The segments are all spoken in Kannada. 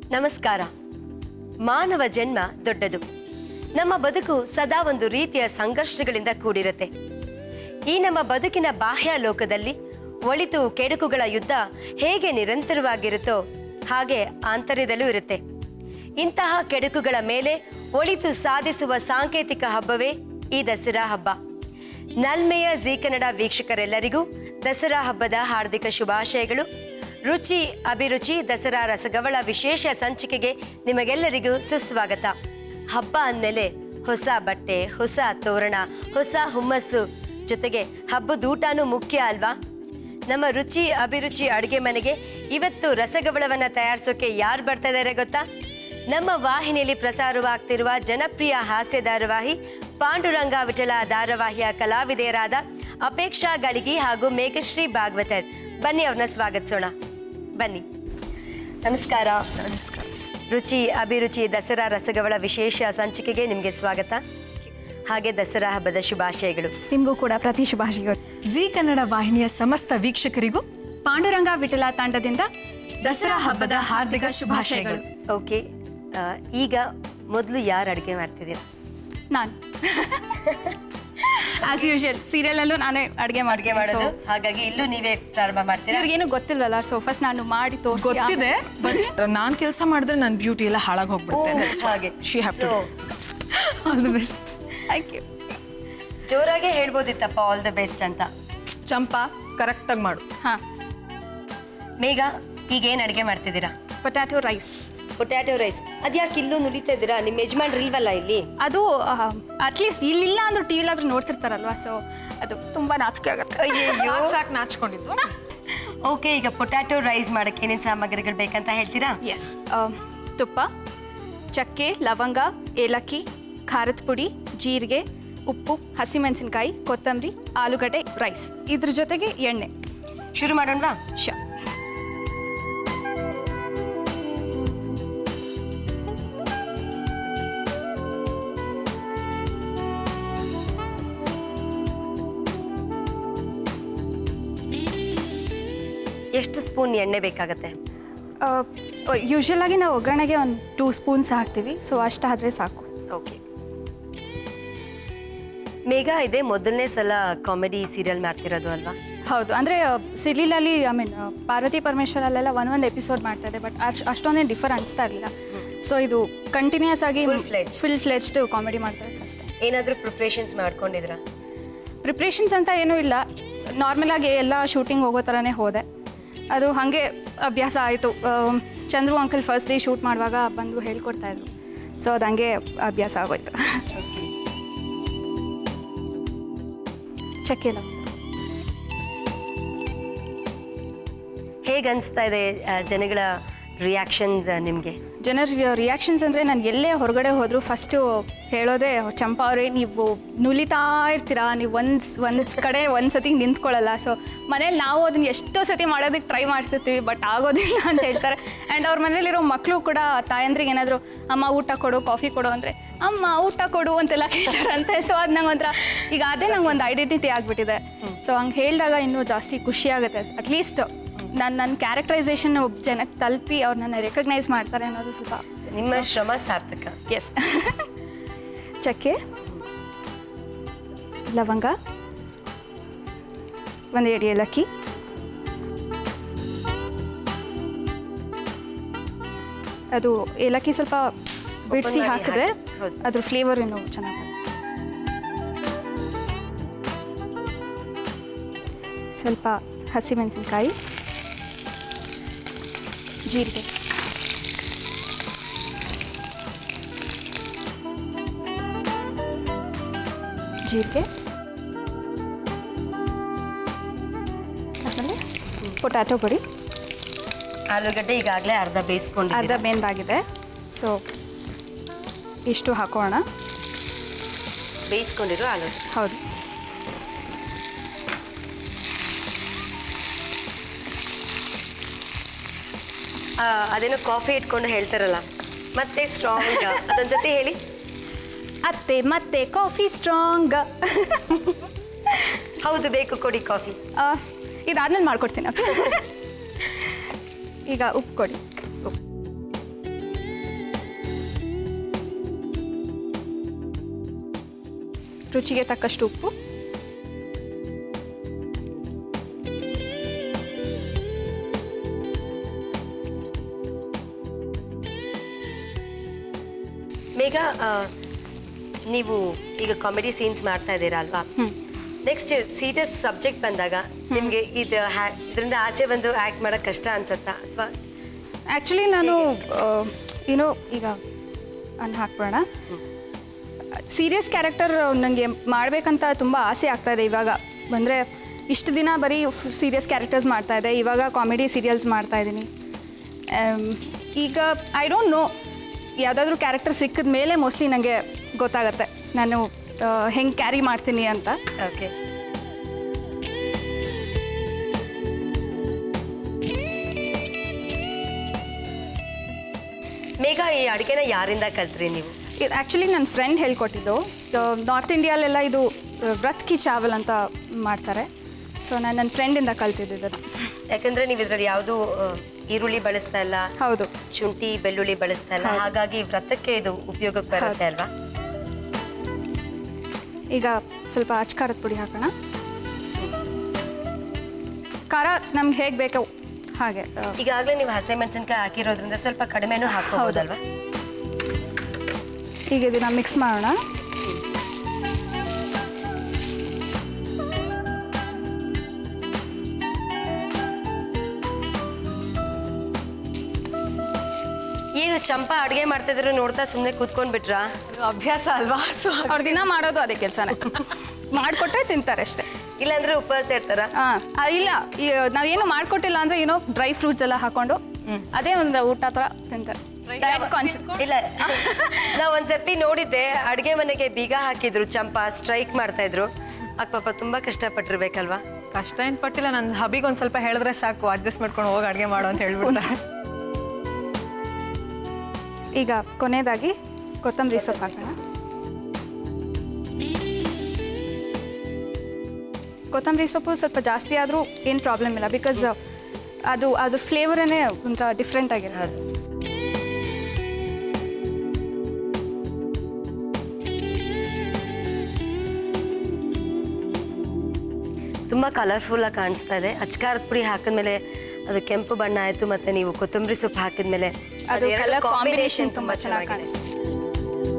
ನಮಸ್ಕಾರ ಮಾನವ ಜನ್ಮ ದೊಡ್ಡದು ನಮ್ಮ ಬದುಕು ಸದಾ ಒಂದು ರೀತಿಯ ಸಂಘರ್ಷಗಳಿಂದ ಕೂಡಿರುತ್ತೆ ಈ ನಮ್ಮ ಬದುಕಿನ ಬಾಹ್ಯ ಲೋಕದಲ್ಲಿ ಒಳಿತು ಕೆಡುಕುಗಳ ಯುದ್ಧ ಹೇಗೆ ನಿರಂತರವಾಗಿರುತ್ತೋ ಹಾಗೆ ಆಂತರ್ಯದಲ್ಲೂ ಇರುತ್ತೆ ಇಂತಹ ಕೆಡುಕುಗಳ ಮೇಲೆ ಒಳಿತು ಸಾಧಿಸುವ ಸಾಂಕೇತಿಕ ಹಬ್ಬವೇ ಈ ದಸರಾ ಹಬ್ಬ ನಲ್ಮೆಯ ಜಿ ಕನ್ನಡ ವೀಕ್ಷಕರೆಲ್ಲರಿಗೂ ದಸರಾ ಹಬ್ಬದ ಹಾರ್ದಿಕ ಶುಭಾಶಯಗಳು ರುಚಿ ಅಭಿರುಚಿ ದಸರಾ ರಸಗವಳ ವಿಶೇಷ ಸಂಚಿಕೆಗೆ ನಿಮಗೆಲ್ಲರಿಗೂ ಸುಸ್ವಾಗತ ಹಬ್ಬ ಅಂದಮೇಲೆ ಹೊಸ ಬಟ್ಟೆ ಹೊಸ ತೋರಣ ಹೊಸ ಹುಮ್ಮಸ್ಸು ಜೊತೆಗೆ ಹಬ್ಬದೂಟನೂ ಮುಖ್ಯ ಅಲ್ವಾ ನಮ್ಮ ರುಚಿ ಅಭಿರುಚಿ ಅಡುಗೆ ಮನೆಗೆ ಇವತ್ತು ರಸಗವಳವನ್ನ ತಯಾರಿಸೋಕೆ ಯಾರು ಬರ್ತಾ ಇದ್ದಾರೆ ಗೊತ್ತಾ ನಮ್ಮ ವಾಹಿನಿಯಲ್ಲಿ ಪ್ರಸಾರವಾಗ್ತಿರುವ ಜನಪ್ರಿಯ ಹಾಸ್ಯ ಧಾರಾವಾಹಿ ಪಾಂಡುರಂಗ ವಿಠಲ ಧಾರಾವಾಹಿಯ ಕಲಾವಿದೆಯರಾದ ಅಪೇಕ್ಷಾ ಗಳಿಗಿ ಹಾಗೂ ಮೇಘಶ್ರೀ ಭಾಗವತರ್ ಬನ್ನಿ ಅವ್ರನ್ನ ಸ್ವಾಗತಿಸೋಣ ಬನ್ನಿ ನಮಸ್ಕಾರ ನಮಸ್ಕಾರ ರುಚಿ ಅಭಿರುಚಿ ದಸರಾ ರಸಗವಳ ವಿಶೇಷ ಸಂಚಿಕೆಗೆ ನಿಮಗೆ ಸ್ವಾಗತ ಹಾಗೆ ದಸರಾ ಹಬ್ಬದ ಶುಭಾಶಯಗಳು ನಿಮಗೂ ಕೂಡ ಪ್ರತಿ ಶುಭಾಶಯಗಳು ಜಿ ಕನ್ನಡ ವಾಹಿನಿಯ ಸಮಸ್ತ ವೀಕ್ಷಕರಿಗೂ ಪಾಂಡುರಂಗ ವಿಠಲ ತಂಡದಿಂದ ದಸರಾ ಹಬ್ಬದ ಹಾರ್ದಿಕ ಶುಭಾಶಯಗಳು ಓಕೆ ಆ, ಈಗ ಮೊದಲು ಯಾರು ಅಡುಗೆ ಮಾಡ್ತಿದ್ದೀರಾ ನಾನು ಆಸ್ ಯೂಶುವಲ್ ಸೀರಿಯಲಲ್ಲೂ ನಾನೇ ಅಡುಗೆ ಅಡುಗೆ ಮಾಡೋದು ಹಾಗಾಗಿ ಇಲ್ಲೂ ನೀವೇ ಪ್ರಾರಂಭ ಮಾಡ್ತೀರಾ ಇವ್ರಿಗೇನು ಗೊತ್ತಿಲ್ವಲ್ಲ ಸೊ ಫಸ್ಟ್ ನಾನು ಮಾಡಿ ತೋರಿಸಿ ಗೊತ್ತಿದೆ ಬಟ್ ನಾನ್ ಕೆಲಸ ಮಾಡಿದ್ರೆ ನನ್ನ ಬ್ಯೂಟಿ ಎಲ್ಲ ಹಾಳಾಗಿ ಓ, ಹೋಗ್ಬಿಡುತ್ತೆ ಹಾಗೆ she have to So, all the best thank you ಜೋರಾಗೆ ಹೇಳ್ಬೋದಿತ್ತಪ್ಪ ಆಲ್ ದ ಬೆಸ್ಟ್ ಅಂತ ಚಂಪಾ ಕರೆಕ್ಟಾಗಿ ಮಾಡು ಹಾಂ ಮೇಘ ಈಗ ಏನು ಅಡುಗೆ ಮಾಡ್ತಿದ್ದೀರಾ ಪೊಟ್ಯಾಟೊ ರೈಸ್ ಪೊಟ್ಯಾಟೊ ರೈಸ್ ಅದ್ಯಾಕೆ ಇಲ್ಲೂ ನುರಿತಾ ಇದ್ದೀರಾ ನಿಮ್ಮ ಯಜಮಾನ್ರು ಇಲ್ವಲ್ಲ ಇಲ್ಲಿ ಅದು ಅಟ್ಲೀಸ್ಟ್ ಇಲ್ಲಿಲ್ಲ ಅಂದ್ರೂ ಟಿ ವಿಲಾದ್ರೂ ನೋಡ್ತಿರ್ತಾರಲ್ವಾ ಸೊ ಅದು ತುಂಬ ನಾಚಿಕೆ ಆಗುತ್ತೆ ಅಯ್ಯಯ್ಯೋ ಸಾಕ್ ಸಾಕ್ ನಾಚ್ಕೊಂಡಿದ್ದು ಓಕೆ ಈಗ ಪೊಟ್ಯಾಟೊ ರೈಸ್ ಮಾಡಕ್ಕೆ ಏನೇನು ಸಾಮಗ್ರಿಗಳು ಬೇಕಂತ ಹೇಳ್ತೀರಾ ಎಸ್ ತುಪ್ಪ ಚಕ್ಕೆ ಲವಂಗ ಏಲಕ್ಕಿ ಖಾರದ ಪುಡಿ ಜೀರಿಗೆ ಉಪ್ಪು ಹಸಿಮೆಣಸಿನ್ಕಾಯಿ ಕೊತ್ತಂಬರಿ ಆಲೂಗಡ್ಡೆ ರೈಸ್ ಇದ್ರ ಜೊತೆಗೆ ಎಣ್ಣೆ ಶುರು ಮಾಡೋಣವಾ ಶ ಎಷ್ಟು ಸ್ಪೂನ್ ಎಣ್ಣೆ ಬೇಕಾಗತ್ತೆ ಯೂಶಲ್ ಆಗಿ ನಾವು ಒಗ್ಗರಣೆಗೆ ಒಂದು ಟೂ ಸ್ಪೂನ್ಸ್ ಹಾಕ್ತೀವಿ ಸೊ ಅಷ್ಟಾದರೆ ಸಾಕು ಓಕೆ ಮೇಘ ಇದೆ ಮೊದಲನೇ ಸಲ ಕಾಮಿಡಿ ಸೀರಿಯಲ್ ಮಾಡ್ತಿರೋದು ಅಲ್ವಾ ಹೌದು ಅಂದರೆ ಸಿರಿಲಲ್ಲಿ ಐ ಮೀನ್ ಪಾರ್ವತಿ ಪರಮೇಶ್ವರಲ್ಲೆಲ್ಲ ಒಂದೊಂದು ಎಪಿಸೋಡ್ ಮಾಡ್ತಾ ಇದೆ ಬಟ್ ಅಷ್ಟು ಅಷ್ಟೊಂದೇನು ಡಿಫರ್ ಅನಿಸ್ತಾ ಇರಲಿಲ್ಲ ಸೊ ಇದು ಕಂಟಿನ್ಯೂಸ್ ಆಗಿ Full-fledged. ಫುಲ್ ಫ್ಲೆಜ್ಡ್ ಕಾಮಿಡಿ ಮಾಡ್ತಾ ಇತ್ತು ಅಷ್ಟೇ ಏನಾದರೂ ಪ್ರಿಪ್ರೇಷನ್ಸ್ ಮಾಡ್ಕೊಂಡಿದ್ರಾ ಪ್ರಿಪ್ರೇಷನ್ಸ್ ಅಂತ ಏನೂ ಇಲ್ಲ ನಾರ್ಮಲ್ ಆಗಿ ಎಲ್ಲ ಶೂಟಿಂಗ್ ಹೋಗೋ ಥರನೇ ಹೋದೆ ಅದು ಹಾಗೆ ಅಭ್ಯಾಸ ಆಯಿತು Chandru uncle first day shoot ಮಾಡುವಾಗ ಬಂದು ಹೇಳ್ಕೊಡ್ತಾ ಇದ್ರು ಸೊ ಅದು ಹಂಗೆ ಅಭ್ಯಾಸ ಆಗೋಯ್ತು ಚಕ್ಕೆ ಲವಂಗ. ಹೇಗೆ ಅನಿಸ್ತಾ ಇದೆ ಆ, ಜನಗಳ ರಿಯಾಕ್ಷನ್ಸ್ ನಿಮಗೆ ಜನರ ರಿಯಾಕ್ಷನ್ಸ್ ಅಂದರೆ ನಾನು ಎಲ್ಲೇ ಹೊರಗಡೆ ಹೋದರೂ ಫಸ್ಟು ಹೇಳೋದೇ ಚಂಪಾ ಅವರೇ ನೀವು ನುಲಿತಾ ಇರ್ತೀರಾ ನೀವು ಒಂದು ಒಂದು ಕಡೆ ಒಂದು ಸತಿ ನಿಂತ್ಕೊಳ್ಳಲ್ಲ ಸೊ ಮನೇಲಿ ನಾವು ಅದನ್ನ ಎಷ್ಟೋ ಸತಿ ಮಾಡೋದಕ್ಕೆ ಟ್ರೈ ಮಾಡ್ತಿರ್ತೀವಿ ಬಟ್ ಆಗೋದಿಲ್ಲ ಅಂತ ಹೇಳ್ತಾರೆ ಆ್ಯಂಡ್ ಅವ್ರ ಮನೇಲಿರೋ ಮಕ್ಕಳು ಕೂಡ ತಾಯಂದ್ರಿಗೆ ಏನಾದರೂ ಅಮ್ಮ ಊಟ ಕೊಡು ಕಾಫಿ ಕೊಡು ಅಂದರೆ ಅಮ್ಮ ಊಟ ಕೊಡು ಅಂತೆಲ್ಲ ಕೇಳ್ತಾರಂತೆ ಸೊ ಅದು ನಂಗೆ ಒಂಥರ ಈಗ ಅದೇ ನಂಗೆ ಒಂದು ಐಡೆಂಟಿಟಿ ಆಗಿಬಿಟ್ಟಿದೆ ಸೊ ಹಂಗೆ ಹೇಳಿದಾಗ ಇನ್ನೂ ಜಾಸ್ತಿ ಖುಷಿ ಆಗುತ್ತೆ ಅಟ್ಲೀಸ್ಟ್ ನಾನು ನನ್ನ ಕ್ಯಾರೆಕ್ಟರೈಸೇಷನ್ ಒಬ್ಬ ಜನಕ್ಕೆ ತಲುಪಿ ಅವ್ರು ನನ್ನ ರೆಕಗ್ನೈಸ್ ಮಾಡ್ತಾರೆ ಅನ್ನೋದು ಸ್ವಲ್ಪ ನಿಮ್ಮ ಶ್ರಮ ಸಾರ್ಥಕ ಎಸ್ ಚಕ್ಕೆ ಲವಂಗ ಒಂದು ಎಡಿ ಏಲಕ್ಕಿ ಅದು ಏಲಕ್ಕಿ ಸ್ವಲ್ಪ ಬಿಡಿಸಿ ಮಾಡಿ ಹಾಕಿದ್ರೆ ಹಾಕಿ- ಹೌದು. ಅದ್ರ ಫ್ಲೇವರ್ ಇನ್ನೂ ಚೆನ್ನಾಗಿ ಸ್ವಲ್ಪ ಹಸಿಮೆಣಸಿನ್ಕಾಯಿ ಜೀರಿಗೆ ಜೀರಿಗೆ ಆಮೇಲೆ ಪೊಟ್ಯಾಟೊ ಪುಡಿ ಆಲೂಗಡ್ಡೆ ಈಗಾಗಲೇ ಅರ್ಧ ಅರ್ಧ ಬೇಯಿಸ್ಕೊಂಡಿದ್ದೀರಾ ಬೆಂದಾಗಿದೆ ಸೊ ಇಷ್ಟು ಹಾಕೋಣ ಬೇಯಿಸ್ಕೊಂಡಿರೋ ಆಲೂಗಡ್ಡೆ ಹೌದು ಆ, ಅದೇನೋ ಕಾಫಿ ಇಟ್ಕೊಂಡು ಹೇಳ್ತಾರಲ್ಲ ಮತ್ತೆ ಸ್ಟ್ರಾಂಗ್ ಅದೊಂದ್ಸತಿ ಹೇಳಿ ಅತ್ತೆ ಮತ್ತೆ ಕಾಫಿ ಸ್ಟ್ರಾಂಗ್ ಹೌದು ಬೇಕು ಕೊಡಿ ಕಾಫಿ ಇದಾದ್ಮೇಲೆ ಮಾಡ್ಕೊಡ್ತೀನಿ okay? ಈಗ ಉಪ್ಪು ಕೊಡಿ ರುಚಿಗೆ ತಕ್ಕಷ್ಟು ಉಪ್ಪು ಮೇಘ ಆ, ನೀವು ಈಗ ಕಾಮಿಡಿ ಸೀನ್ಸ್ ಮಾಡ್ತಾ ಇದ್ದೀರಾ ಅಲ್ವಾ ನೆಕ್ಸ್ಟ್ ಸೀರಿಯಸ್ ಸಬ್ಜೆಕ್ಟ್ ಬಂದಾಗ ನಿಮಗೆ ಇದು ಇದರಿಂದ ಆಚೆ ಬಂದು ಆ್ಯಕ್ಟ್ ಮಾಡೋಕ್ಕೆ ಕಷ್ಟ ಅನ್ಸತ್ತಾ ಅಥವಾ ಆ್ಯಕ್ಚುಲಿ ನಾನು ಏನೋ ಈಗ ಅನ್ನ ಹಾಕ್ಬಿಡೋಣ ಸೀರಿಯಸ್ ಕ್ಯಾರೆಕ್ಟರ್ ನನಗೆ ಮಾಡಬೇಕಂತ ತುಂಬ ಆಸೆ ಆಗ್ತಾ ಇದೆ ಇವಾಗ ಅಂದರೆ ಇಷ್ಟು ದಿನ ಬರೀ ಸೀರಿಯಸ್ ಕ್ಯಾರೆಕ್ಟರ್ಸ್ ಮಾಡ್ತಾ ಇದ್ದೆ ಇವಾಗ ಕಾಮಿಡಿ ಸೀರಿಯಲ್ಸ್ ಮಾಡ್ತಾ ಇದ್ದೀನಿ ಈಗ ಐ ಡೋಂಟ್ ನೋ ಯಾವುದಾದ್ರೂ ಕ್ಯಾರೆಕ್ಟರ್ ಸಿಕ್ಕಿದ ಮೇಲೆ ಮೋಸ್ಟ್ಲಿ ನನಗೆ ಗೊತ್ತಾಗತ್ತೆ ನಾನು ಹೆಂಗೆ ಕ್ಯಾರಿ ಮಾಡ್ತೀನಿ ಅಂತ ಓಕೆ ಮೇಘ ಈ ಅಡುಗೆನ ಯಾರಿಂದ ಕಲ್ತ್ರಿ ನೀವು ಇದು ಆ್ಯಕ್ಚುಲಿ ನನ್ನ ಫ್ರೆಂಡ್ ಹೇಳ್ಕೊಟ್ಟಿದ್ದು ನಾರ್ತ್ ಇಂಡಿಯಾಲೆಲ್ಲ ಇದು ಆ, ವ್ರತ್ ಕಿ ಚಾವಲ್ ಅಂತ ಮಾಡ್ತಾರೆ ಸೊ ನಾನು ನನ್ನ ಫ್ರೆಂಡಿಂದ ಕಲ್ತಿದ್ದು ಯಾಕಂದ್ರೆ ನೀವು ಇದ್ರಲ್ಲಿ ಯಾವುದು ಈರುಳ್ಳಿ ಬಳಸ್ತಾ ಇಲ್ಲ ಹೌದು ಶುಂಠಿ ಬೆಳ್ಳುಳ್ಳಿ ಬಳಸ್ತಾ ಇಲ್ಲ ಹೌದು. ಹಾಗಾಗಿ ವ್ರತಕ್ಕೆ ಇದು ಉಪಯೋಗಕ್ಕೆ ಬರುತ್ತೆ ಅಲ್ವಾ ಈಗ ಸ್ವಲ್ಪ ಅಚ್ಕಾರದ ಪುಡಿ ಹಾಕೋಣ ಖಾರ ನಮ್ಗೆ ಹೇಗೆ ಬೇಕೋ ಹಾಗೆ ಆ, ಈಗಾಗಲೇ ನೀವು ಹಸಿಮೆಣಸಿನ್ಕಾಯಿ ಹಾಕಿರೋದ್ರಿಂದ ಸ್ವಲ್ಪ ಕಡಿಮೆನೂ ಹಾಕೋಬೋದಲ್ವಾ ಈಗ ಇದನ್ನ ಮಿಕ್ಸ್ ಮಾಡೋಣ ಏನು ಚಂಪಾ ಅಡುಗೆ ಮಾಡ್ತಿದ್ರು ನೋಡ್ತಾ ಸುಮ್ಮನೆ ಕೂತ್ಕೊಂಡ್ ಬಿಟ್ರಾ ಅಭ್ಯಾಸ ಅಲ್ವಾ ಸೊ ಅವ್ರ ದಿನ ಮಾಡೋದು ಅದೇ ಕೆಲಸನೇ ಮಾಡಿಕೊಟ್ರೆ ತಿಂತಾರೆ ಅಷ್ಟೇ ಇಲ್ಲಾಂದ್ರೆ ಉಪವಾಸ ಇರ್ತಾರ ಹಾಂ ಇಲ್ಲ ಈ ನಾವೇನು ಮಾಡಿಕೊಟ್ಟಿಲ್ಲ ಅಂದರೆ ಏನೋ ಡ್ರೈ ಫ್ರೂಟ್ಸ್ ಎಲ್ಲ ಹಾಕೊಂಡು ಅದೇ ಒಂದು ಊಟ ಥರ ತಿಂತಾರೆ ಡಯಟ್ ಕಾನ್ಶಿಯಸ್ ಇಲ್ಲ ನಾವ್ ಒಂದ್ಸರ್ತಿ ನೋಡಿದ್ದೆ ಅಡ್ಗೆ ಮನೆಗೆ ಬೀಗ ಹಾಕಿದ್ರು ಚಂಪಾ ಸ್ಟ್ರೈಕ್ ಮಾಡ್ತಾ ಇದ್ರು ಅಕ್ಕ ಪಾಪ ತುಂಬಾ ಕಷ್ಟಪಟ್ಟಿರ್ಬೇಕಲ್ವಾ ಕಷ್ಟ ಏನು ಪಟ್ಟಿಲ್ಲ ನನ್ನ ಹಬಿಗೆ ಒಂದು ಸ್ವಲ್ಪ ಹೇಳಿದ್ರೆ ಸಾಕು ಅಡ್ಜಸ್ಟ್ ಮಾಡ್ಕೊಂಡು ಹೋಗಿ ಅಡುಗೆ ಮಾಡು ಅಂತ ಹೇಳ್ಬಿಡ್ತಾರೆ ಈಗ ಕೊನೆಯದಾಗಿ ಕೊತ್ತಂಬರಿ ಸೊಪ್ಪು ಹಾಕೋಣ ಕೊತ್ತಂಬರಿ ಸೊಪ್ಪು ಸ್ವಲ್ಪ ಜಾಸ್ತಿ ಆದರೂ ಏನು ಪ್ರಾಬ್ಲಮ್ ಇಲ್ಲ ಬಿಕಾಸ್ ಅದು ಅದ್ರ ಫ್ಲೇವರೇ ಒಂಥರ ಡಿಫ್ರೆಂಟ್ ಆಗಿರುತ್ತೆ ಹೌದು ತುಂಬಾ ಕಲರ್ಫುಲ್ ಆಗಿ ಕಾಣಿಸ್ತಾ ಇದೆ ಅಚ್ಕಾರದ ಪುಡಿ ಹಾಕಿದ್ಮೇಲೆ ಅದು ಕೆಂಪು ಬಣ್ಣ ಆಯ್ತು ಮತ್ತೆ ನೀವು ಕೊತ್ತಂಬರಿ ಸೊಪ್ಪು ಹಾಕಿದ್ಮೇಲೆ ಅದು ಎರಡು ಕಲರ್ ಕಾಂಬಿನೇಷನ್ ತುಂಬಾ ತುಂಬ ಚೆನ್ನಾಗಿ ಚೆನ್ನಾಗಿದೆ ಕಾಣಿಸುತ್ತೆ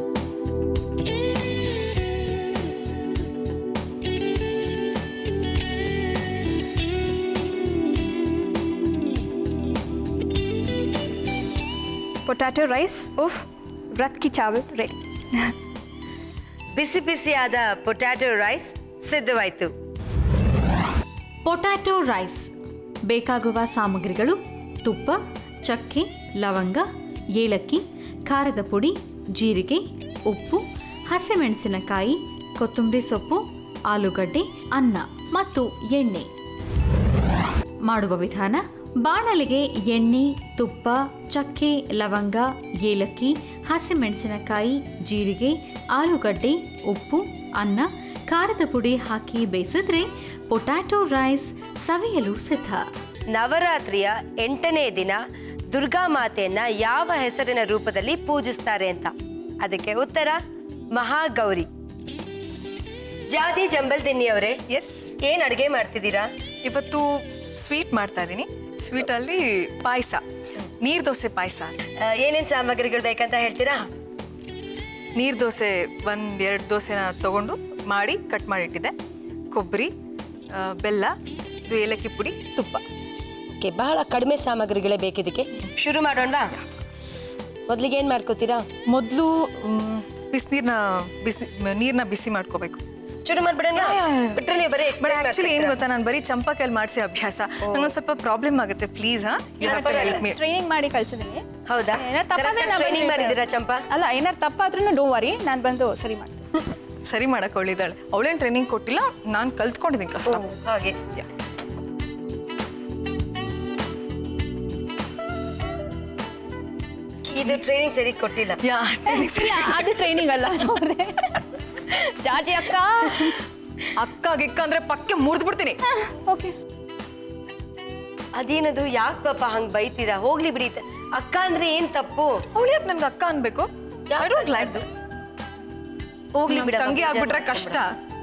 ಪೊಟ್ಯಾಟೊ ರೈಸ್ ಉಫ್ ವ್ರತ್ ಕಿ ಚಾವಲ್ ರೆಡಿ ಬಿಸಿ ಬಿಸಿಯಾದ ಪೊಟ್ಯಾಟೊ ರೈಸ್ ಸಿದ್ಧವಾಯ್ತು ಪೊಟ್ಯಾಟೊ ರೈಸ್ ಬೇಕಾಗುವ ಸಾಮಗ್ರಿಗಳು ತುಪ್ಪ ಚಕ್ಕೆ ಲವಂಗ ಏಲಕ್ಕಿ ಖಾರದ ಪುಡಿ ಜೀರಿಗೆ ಉಪ್ಪು ಹಸಿಮೆಣಸಿನಕಾಯಿ ಕೊತ್ತಂಬರಿ ಸೊಪ್ಪು ಆಲೂಗಡ್ಡೆ ಅನ್ನ ಮತ್ತು ಎಣ್ಣೆ ಮಾಡುವ ವಿಧಾನ ಬಾಣಲೆಗೆ ಎಣ್ಣೆ ತುಪ್ಪ ಚಕ್ಕೆ ಲವಂಗ ಏಲಕ್ಕಿ ಹಸಿಮೆಣಸಿನಕಾಯಿ ಜೀರಿಗೆ ಆಲೂಗಡ್ಡೆ ಉಪ್ಪು ಅನ್ನ ಖಾರದ ಪುಡಿ ಹಾಕಿ ಬೇಯಿಸಿದ್ರೆ ಪೊಟ್ಯಾಟೊ ರೈಸ್ ಸವಿಯಲು ಸಿದ್ಧ ನವರಾತ್ರಿಯ ಎಂಟನೇ ದಿನ ದುರ್ಗಾ ಮಾತೆಯನ್ನ ಯಾವ ಹೆಸರಿನ ರೂಪದಲ್ಲಿ ಪೂಜಿಸ್ತಾರೆ ಅಂತ ಅದಕ್ಕೆ ಉತ್ತರ ಮಹಾಗೌರಿ ಜಾಜಿ ಜಂಬಲ್ ದಿನ್ನಿ ಅವರೇ ಎಸ್ ಏನ್ ಅಡುಗೆ ಮಾಡ್ತಿದ್ದೀರಾ ಇವತ್ತು ಸ್ವೀಟ್ ಮಾಡ್ತಾ ಇದ್ದೀನಿ ಸ್ವೀಟಲ್ಲಿ ಪಾಯಸ ನೀರು ದೋಸೆ ಪಾಯಸ ಆ, ಏನೇನ್ ಸಾಮಗ್ರಿಗಳು ಬೇಕಂತ ಹೇಳ್ತೀರಾ ನೀರು ದೋಸೆ ಒಂದು ಎರಡು ದೋಸೆನ ತಗೊಂಡು ಮಾಡಿ ಕಟ್ ಮಾಡಿಟ್ಟಿದ್ದೆ ಕೊಬ್ಬರಿ ಆ, ಬೆಲ್ಲ ಇದು ಏಲಕ್ಕಿ ಪುಡಿ ತುಪ್ಪ ಓಕೆ ಬಹಳ ಕಡಿಮೆ ಸಾಮಗ್ರಿಗಳೇ ಬೇಕಿದಕ್ಕೆ ಶುರು ಮಾಡೋಣ ಮೊದ್ಲಿಗೆ ಏನ್ ಮಾಡ್ಕೋತೀರಾ ಮೊದಲು ಬಿಸಿನೀರನ್ನ ಬಿಸಿ ನೀರನ್ನ ಬಿಸಿ ಮಾಡ್ಕೋಬೇಕು ಶುರು ಮಾಡ್ಬಿಡೋಣ ಬಿಟ್ರೆ ನೀವು ಬರೀ ಬಟ್ ಆಕ್ಚುಲಿ ಏನು ಗೊತ್ತಾ ನಾನು ಬರೀ ಚಂಪಾಕೈಲಿ ಮಾಡಿಸಿ ಅಭ್ಯಾಸ ನಂಗೊಂದು ಸ್ವಲ್ಪ ಪ್ರಾಬ್ಲಮ್ ಆಗುತ್ತೆ ಪ್ಲೀಸ್ ಹಾ you have to help me training ಮಾಡಿ ಕಳ್ಸಿದ್ದೀನಿ ಹೌದಾ ಏನಾರ್ ತಪ್ಪಾದ್ರೆ ನಾ ಟ್ರೈನಿಂಗ್ ಬಂದು ಮಾಡಿದ್ದೀರಾ ಚಂಪಾ ಅಲ್ಲ ಏನಾರು ತಪ್ಪಾದ್ರೂ ಡೋ ವರಿ ನಾನು ಬಂದು ಸರಿ ಮಾಡ್ತೀನಿ ಸರಿ ಮಾಡಕ್ಕೆ ಅವಳಿದ್ದಾಳೆ ಅವಳೇನು ಟ್ರೈನಿಂಗ್ ಕೊಟ್ಟಿಲ್ಲ ನಾನು ಕಲ್ತ್ಕೊಂಡಿದ್ದೀನಿ ಕಷ್ಟ ಹಾಗೆ ಇದು ಟ್ರೈನಿಂಗ್ ಸರಿ ಕೊಟ್ಟಿಲ್ಲ ಯಾ ಇಲ್ಲ ಅದು ಟ್ರೈನಿಂಗ್ ಅಲ್ಲ ಅದು ಅವ್ರದ್ದೇ. ಜಾಜಿ ಅಕ್ಕ ಅಕ್ಕ ಗಿಕ್ಕ ಅಂದ್ರೆ ಪಕ್ಕೆ ಮುರಿದು ಬಿಡ್ತೀನಿ ಓಕೆ ಅದೇನದು ಯಾಕೆ ಪಾಪ ಹಂಗ್ ಬೈತೀರಾ ಹೋಗ್ಲಿ ಬಿಡಿ ತ- ಅಕ್ಕ ಅಂದ್ರೆ ಏನ್ ತಪ್ಪು ಅವಳು ಯಾಕೆ ನನ್ಗೆ ಅಕ್ಕ ಅನ್ಬೇಕು ಐ ಡೋಂಟ್ ಲೈಕ್ ಹೋಗ್ಲಿ ನಮ್ ಬಿಡಮ್ಮ, ತಂಗಿ ಬೇಜಾರ್ ಆಗ್ಬಿಟ್ರೆ ಮಾಡ್ಕೊಂಬೇಡ. ಕಷ್ಟ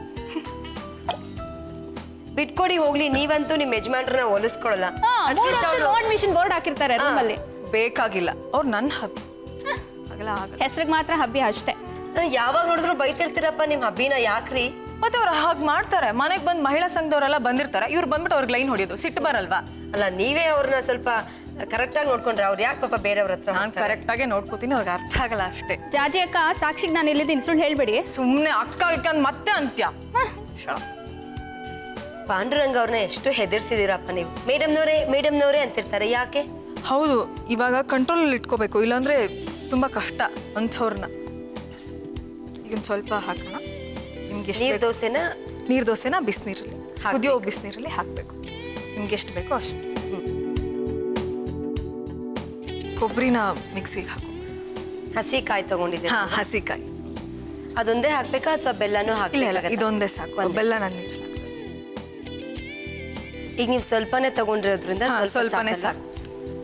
ಬಿಟ್ಕೊಡಿ ಹೋಗ್ಲಿ ನೀವಂತೂ ನಿಮ್ ಯಜಮಾನ್ರನ್ನ ಹೋಲಿಸ್ಕೊಳಲ್ಲ At least ಅವ್ಳು- ನೋಟ್ ಮಿಷಿನ್ ಬೋರ್ಡ್ ಹಾಕಿರ್ತಾರೆ ರೂಮಲ್ಲಿ ಬೇಕಾಗಿಲ್ಲ ಅವ್ರು ನನ್ನ ಹಬ್ ಆಗಲ್ಲ ಆಗಲ್ಲ ಹೆಸ್ರಿಗೆ ಮಾತ್ರ ಹಬ್ಬಿ ಅಷ್ಟೇ ಆ, ಯಾವಾಗ ನೋಡಿದ್ರು ಬೈತಿರ್ತೀರಪ್ಪ ನಿಮ್ ಹಬ್ಬಿನ ಯಾಕ್ರಿ ಮತ್ತೆ ಅವ್ರು ಹಾಗೆ ಮಾಡ್ತಾರೆ ಮನೆಗೆ ಬಂದು ಮಹಿಳಾ ಸಂಘದವರೆಲ್ಲ ಬಂದಿರ್ತಾರೆ ಇವ್ರು ಬಂದ್ಬಿಟ್ಟು ಅವ್ರಿಗೆ ಲೈನ್ ಹೊಡಿಯೋದು ಸಿಟ್ಟು ಬರಲ್ವಾ ಅಲ್ಲ ನೀವೇ ಅವ್ರನ್ನ ಸ್ವಲ್ಪ ಕರೆಕ್ಟ್ ಆಗಿ ನೋಡ್ಕೊಂಡ್ರೆ ಅವ್ರು ಯಾಕೆ ಪಾಪ ಬೇರೆಯವ್ರ ಹತ್ರ ನಾನು ಹೋಗ್ತಾರೆ? ಕರೆಕ್ಟಾಗೆ ನೋಡ್ಕೋತೀನಿ ಅವ್ರಿಗೆ ಅರ್ಥ ಆಗಲ್ಲ ಅಷ್ಟೇ ಜಾಜಿ ಅಕ್ಕ ಸಾಕ್ಷಿಗೆ ನಾನು ಇಲ್ಲಿದ್ದೀನಿ ಸುಳ್ಳು ಹೇಳ್ಬೇಡಿ ಸುಮ್ಮನೆ ಅಕ್ಕ ಇಕ್ಕ ಅಂದ್ ಮತ್ತೆ ಅಂತ್ಯ Shut up. ಪಾಂಡುರಂಗ ಅವ್ರನ್ನ ಎಷ್ಟು ಹೆದರ್ಸಿದೀರಪ್ಪ ನೀವು ಮೇಡಮ್ನವರೇ ಮೇಡಮ್ನವರೇ ಅಂತಿರ್ತಾರೆ ಯಾಕೆ ಹೌದು ಇವಾಗ ಕಂಟ್ರೋಲಲ್ಲಿ ಇಟ್ಕೋಬೇಕು ಇಲ್ಲಾಂದ್ರೆ ತುಂಬ ಕಷ್ಟ ಅಂಥವ್ರನ್ನ ಈಗ ಒಂದ್ ಸ್ವಲ್ಪ ಹಾಕೋಣ ನಿಮ್ಗೆ ಎಷ್ಟು ನೀರ್ ದೋಸೆನ ನೀರು ದೋಸೆನ ಬಿಸಿನೀರಲ್ಲಿ ಹಾಕ್ಬೇಕು. ಕುದಿಯೋ ಬಿಸಿನೀರಲ್ಲಿ ಹಾಕಬೇಕು ನಿಮ್ಗೆ ಎಷ್ಟು ಬೇಕೋ ಅಷ್ಟು ಕೊಬ್ಬರಿನ ಮಿಕ್ಸಿಗೆ ಹಾಕು ಹಸಿ ಕಾಯಿ ತಗೊಂಡಿದ್ದೀರಾ ಹಾ ಹಸಿಕಾಯಿ ಅದೊಂದೇ ಹಾಕ್ಬೇಕಾ ಅಥವಾ ಬೆಲ್ಲನೂ ಇಲ್ಲ ಇಲ್ಲ ಹಾಕ್ಬೇಕಾ ಇದೊಂದೇ ಸಾಕು ಒಂದೇ. ಬೆಲ್ಲ ನಾನು ನೀರು ಈಗ ನೀವು ಸ್ವಲ್ಪನೇ ತಗೊಂಡಿರೋದ್ರಿಂದ ಹಾ, ಸ್ವಲ್ಪ ಸ್ವಲ್ಪನೇ ಸಾಕಲ್ಲ? ಸಾಕು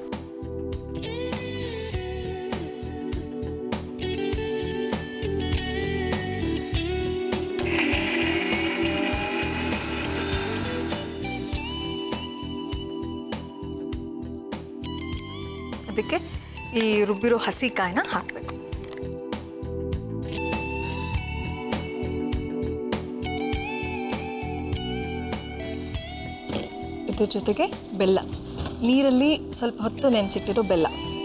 ಅದಕ್ಕೆ ಈ ರುಬ್ಬಿರೋ ಹಸಿ ಕಾಯಿನ ಹಾಕಬೇಕು ಇದ್ರ ಜೊತೆಗೆ ಬೆಲ್ಲ ನೀರಲ್ಲಿ ಸ್ವಲ್ಪ ಹೊತ್ತು ನೆನೆಸಿಟ್ಟಿರೋ ಬೆಲ್ಲ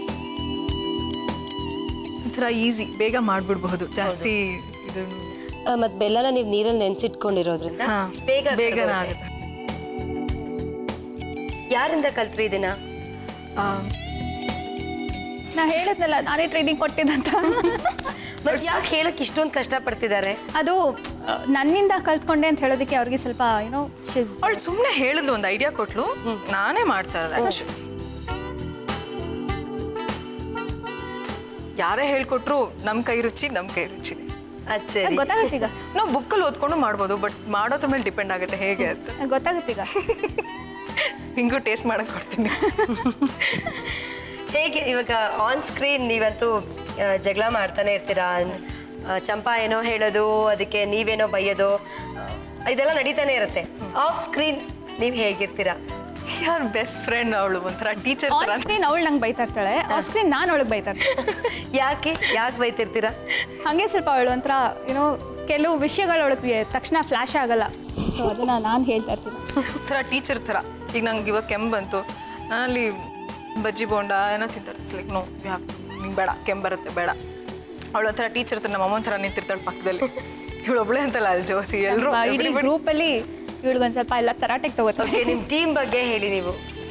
ಈ ಥರ ಈಸಿ ಬೇಗ ಮಾಡಿಬಿಡ್ಬಹುದು ಜಾಸ್ತಿ ಇದು ಆ, ಮತ್ ಬೆಲ್ಲನ ನೀವು ನೀರಲ್ಲಿ ನೆನ್ಸಿಟ್ಕೊಂಡಿರೋದ್ರಿಂದ ಹಾ, ಬೇಗ ಬೇಗನೆ ಕರ್ಗೋಗುತ್ತೆ. ಆಗುತ್ತೆ ಯಾರಿಂದ ಕಲ್ತ್ರಿ ಇದನ್ನ ಆ, ನಾ ಹೇಳಿದ್ನಲ್ಲ ನಾನೇ ಟ್ರೈನಿಂಗ್ ಕೊಟ್ಟಿದ್ದಂತ ಮತ್ತೆ ಯಾಕೆ ಹೇಳಕ್ ಇಷ್ಟೊಂದು ಕಷ್ಟ ಪಡ್ತಿದ್ದಾರೆ ಅದು ಆ, ನನ್ನಿಂದ ಕಲ್ತ್ಕೊಂಡೆ ಅಂತ ಹೇಳೋದಕ್ಕೆ ಅವ್ರಿಗೆ ಸ್ವಲ್ಪ ಏನೋ ಶಿಸ್ ಅವಳು ಸುಮ್ಮನೆ ಹೇಳಿದ್ಲು ಒಂದು ಐಡಿಯಾ ಕೊಟ್ಲು ನಾನೇ ಮಾಡ್ತಾ ಇರಲ್ಲ actually. ಯಾರೇ ಹೇಳ್ಕೊಟ್ರು ನಮ್ಮ ಕೈ ರುಚಿ ನಮ್ಮ ಕೈ ರುಚಿ ಅದ್ ಸರಿ ಗೊತ್ತಾಗುತ್ತೆ ಈಗ ನಾವು ಬುಕ್ಕಲ್ಲಿ ಓದ್ಕೊಂಡು ಮಾಡ್ಬೋದು ಬಟ್ ಮಾಡೋದ್ರ ಮೇಲೆ ಡಿಪೆಂಡ್ ಆಗುತ್ತೆ ಹೇಗೆ ಅಂತ ಗೊತ್ತಾಗುತ್ತೆ ಈಗ ಹಿಂಗೂ ಟೇಸ್ಟ್ ಮಾಡಕ್ ಕೊಡ್ತೀನಿ ಹೇಗೆ ಇವಾಗ ಆನ್ ಸ್ಕ್ರೀನ್ ನೀವಂತೂ ಆ, ಜಗಳ ಮಾಡ್ತಾನೆ ಇರ್ತೀರಾ ಆ, ಚಂಪಾ ಏನೋ ಹೇಳೋದು ಅದಕ್ಕೆ ನೀವೇನೋ ಬೈಯೋದು ಆ, ಇದೆಲ್ಲ ನಡೀತಾನೆ ಇರುತ್ತೆ ಆಫ್ ಸ್ಕ್ರೀನ್ ನೀವು ಹೇಗಿರ್ತೀರಾ ಯಾರ್ ಬೆಸ್ಟ್ ಫ್ರೆಂಡ್ ಅವಳು ಒಂಥರ ಟೀಚರ್ ತರ ಆನ್ ಸ್ಕ್ರೀನ್ ಅವಳು ನಂಗೆ ಬೈತಾ ಇರ್ತಾಳೆ ಆಫ್ ಸ್ಕ್ರೀನ್ ನಾನು ಅವಳಿಗೆ ಬೈತಾ ಇರ್ತಾಳೆ ಯಾಕೆ ಯಾಕೆ ಬೈತಿರ್ತೀರಾ ಹಾಗೆ ಸ್ವಲ್ಪ ಅವಳು ಒಂಥರ ಏನೋ ಕೆಲವು ವಿಷಯಗಳು ಅವಳಿಗೆ ತಕ್ಷಣ ಫ್ಲ್ಯಾಶ್ ಆಗಲ್ಲ ಸೊ ಅದನ್ನ ನಾನು ಹೇಳ್ತಾ ಇರ್ತೀನಿ ಒಂಥರ ಟೀಚರ್ ಥರ ಈಗ ನಂಗೆ ಇವಾಗ ಕೆಮ್ಮು ಬಂತು ನಾನಲ್ಲಿ ಬಜ್ಜಿ ಬೋಂಡ ಏನೋ ತಿಂತಾರೆ ಲೈಕ್ ನೋ ನಿಂಗೆ ಬೇಡ ಕೆಮ್ಮು ಬರುತ್ತೆ ಬೇಡ ಅವಳು ಒಂಥರ ಟೀಚರ್ ಥರ ನಮ್ಮ ಅಮ್ಮನ ಥರ ನಿಂತಿರ್ತಾಳೆ ಪಕ್ಕದಲ್ಲಿ ಇವಳೊಬ್ಳೆ ಅಂತಲ್ಲ ಅಲ್ಲಿ ಜ್ಯೋತಿ ಎಲ್ಲರೂ ನಮ್ಮ ಇಡೀ ಗ್ರೂಪಲ್ಲಿ ಇವಳಿಗೊಂದು ಸ್ವಲ್ಪ ಎಲ್ಲ ತರಾಟೆಗೆ ತಗೋತಾರೆ ಓಕೆ ನಿಮ್ಮ ಟೀಮ್ ಬಗ್ಗೆ ಹೇಳಿ ನೀವು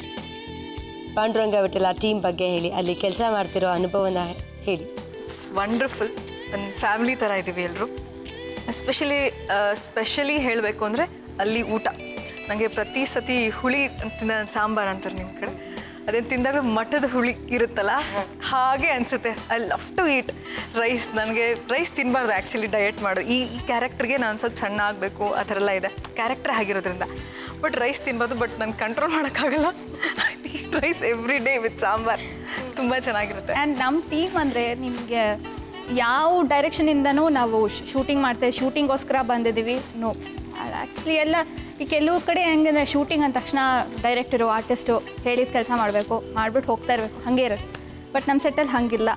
ಪಾಂಡುರಂಗ ವಿಠಲ ಟೀಮ್ ಬಗ್ಗೆ ಹೇಳಿ ಅಲ್ಲಿ ಕೆಲಸ ಮಾಡ್ತಿರೋ ಅನುಭವನ ಹೇಳಿ ಇಟ್ಸ್ ವಂಡರ್ಫುಲ್ ಒಂದು ಫ್ಯಾಮಿಲಿ ಥರ ಇದ್ದೀವಿ ಎಲ್ಲರೂ ಎಸ್ಪೆಷಲಿ ಸ್ಪೆಷಲಿ ಹೇಳಬೇಕು ಅಂದರೆ ಅಲ್ಲಿ ಊಟ ನನಗೆ ಪ್ರತಿ ಸತಿ ಹುಳಿ ತಿಂದ ಸಾಂಬಾರು ಅಂತಾರೆ ನಿಮ್ಮ ಕಡೆ ಅದನ್ನು ತಿಂದಾಗ ಮಠದ ಹುಳಿ ಇರುತ್ತಲ್ಲ ಹಾಗೆ ಅನಿಸುತ್ತೆ I love to eat rice ನನಗೆ ರೈಸ್ ತಿನ್ನಬಾರ್ದು ಆ್ಯಕ್ಚುಲಿ ಡಯಟ್ ಮಾಡು ಈ ಈ ಕ್ಯಾರೆಕ್ಟರ್ಗೆ ನಾನು ಸ್ವಲ್ಪ ಸಣ್ಣ ಆಗಬೇಕು ಆ ಥರ ಎಲ್ಲ ಇದೆ ಕ್ಯಾರೆಕ್ಟರ್ ಆಗಿರೋದ್ರಿಂದ ಬಟ್ ರೈಸ್ ತಿನ್ಬಾರ್ದು ಬಟ್ ನಾನು ಕಂಟ್ರೋಲ್ ಮಾಡೋಕ್ಕಾಗಲ್ಲ rice every day with sambar ತುಂಬ ಚೆನ್ನಾಗಿರುತ್ತೆ ಆ್ಯಂಡ್ ನಮ್ಮ ಟೀಮ್ ಅಂದರೆ ನಿಮಗೆ ಯಾವ ಡೈರೆಕ್ಷನಿಂದನೂ ನಾವು ಶೂಟಿಂಗ್ ಮಾಡ್ತೇವೆ ಶೂಟಿಂಗೋಸ್ಕರ ಬಂದಿದ್ದೀವಿ ನೋ ಆ್ಯಕ್ಚುಲಿ ಎಲ್ಲ ಈ ಕೆಲವು ಕಡೆ ಹೆಂಗಂದ್ರೆ ಶೂಟಿಂಗ್ ಅಂದ ತಕ್ಷಣ ಡೈರೆಕ್ಟರು ಆರ್ಟಿಸ್ಟು ಹೇಳಿದ ಕೆಲಸ ಮಾಡಬೇಕು ಮಾಡ್ಬಿಟ್ಟು ಹೋಗ್ತಾ ಇರಬೇಕು ಹಾಗೆ ಇರುತ್ತೆ ಬಟ್ ನಮ್ಮ ಸೆಟ್ಟಲ್ಲಿ ಹಾಗಿಲ್ಲ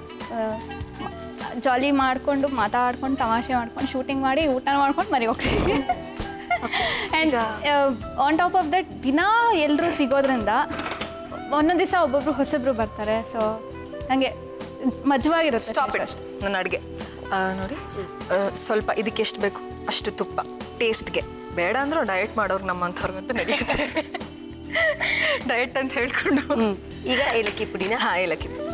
ಜಾಲಿ ಮಾಡಿಕೊಂಡು ಮಾತಾಡ್ಕೊಂಡು ತಮಾಷೆ ಮಾಡ್ಕೊಂಡು ಶೂಟಿಂಗ್ ಮಾಡಿ ಊಟ ಮಾಡ್ಕೊಂಡು ಮನೆಗೆ ಹೋಗ್ತೀವಿ and on top of that ದಿನ ಎಲ್ಲರೂ ಸಿಗೋದ್ರಿಂದ ಒಂದೊಂದು ದಿವಸ ಒಬ್ಬೊಬ್ರು ಹೊಸಬ್ರು ಬರ್ತಾರೆ ಸೊ ಹಾಗೆ ಮಜವಾಗಿರುತ್ತೆ ಸ್ಟಾಪ್ ಇಟ್ ನನ್ನ ಅಡುಗೆ ನೋಡಿ ಆ, ಸ್ವಲ್ಪ ಇದಕ್ಕೆ ಎಷ್ಟು ಬೇಕು ಅಷ್ಟು ತುಪ್ಪ ಟೇಸ್ಟ್ಗೆ ಬೇಡ ಅಂದ್ರೂ ಡಯಟ್ ಮಾಡೋರು ನಮ್ಮಂಥವ್ರಿಗಂತೂ ನಡೆಯುತ್ತೆ ಡಯಟ್ ಅಂತ ಹೇಳ್ಕೊಂಡು ಈಗ ಏಲಕ್ಕಿ ಪುಡಿನ ಹಾಂ ಏಲಕ್ಕಿ ಪುಡಿ.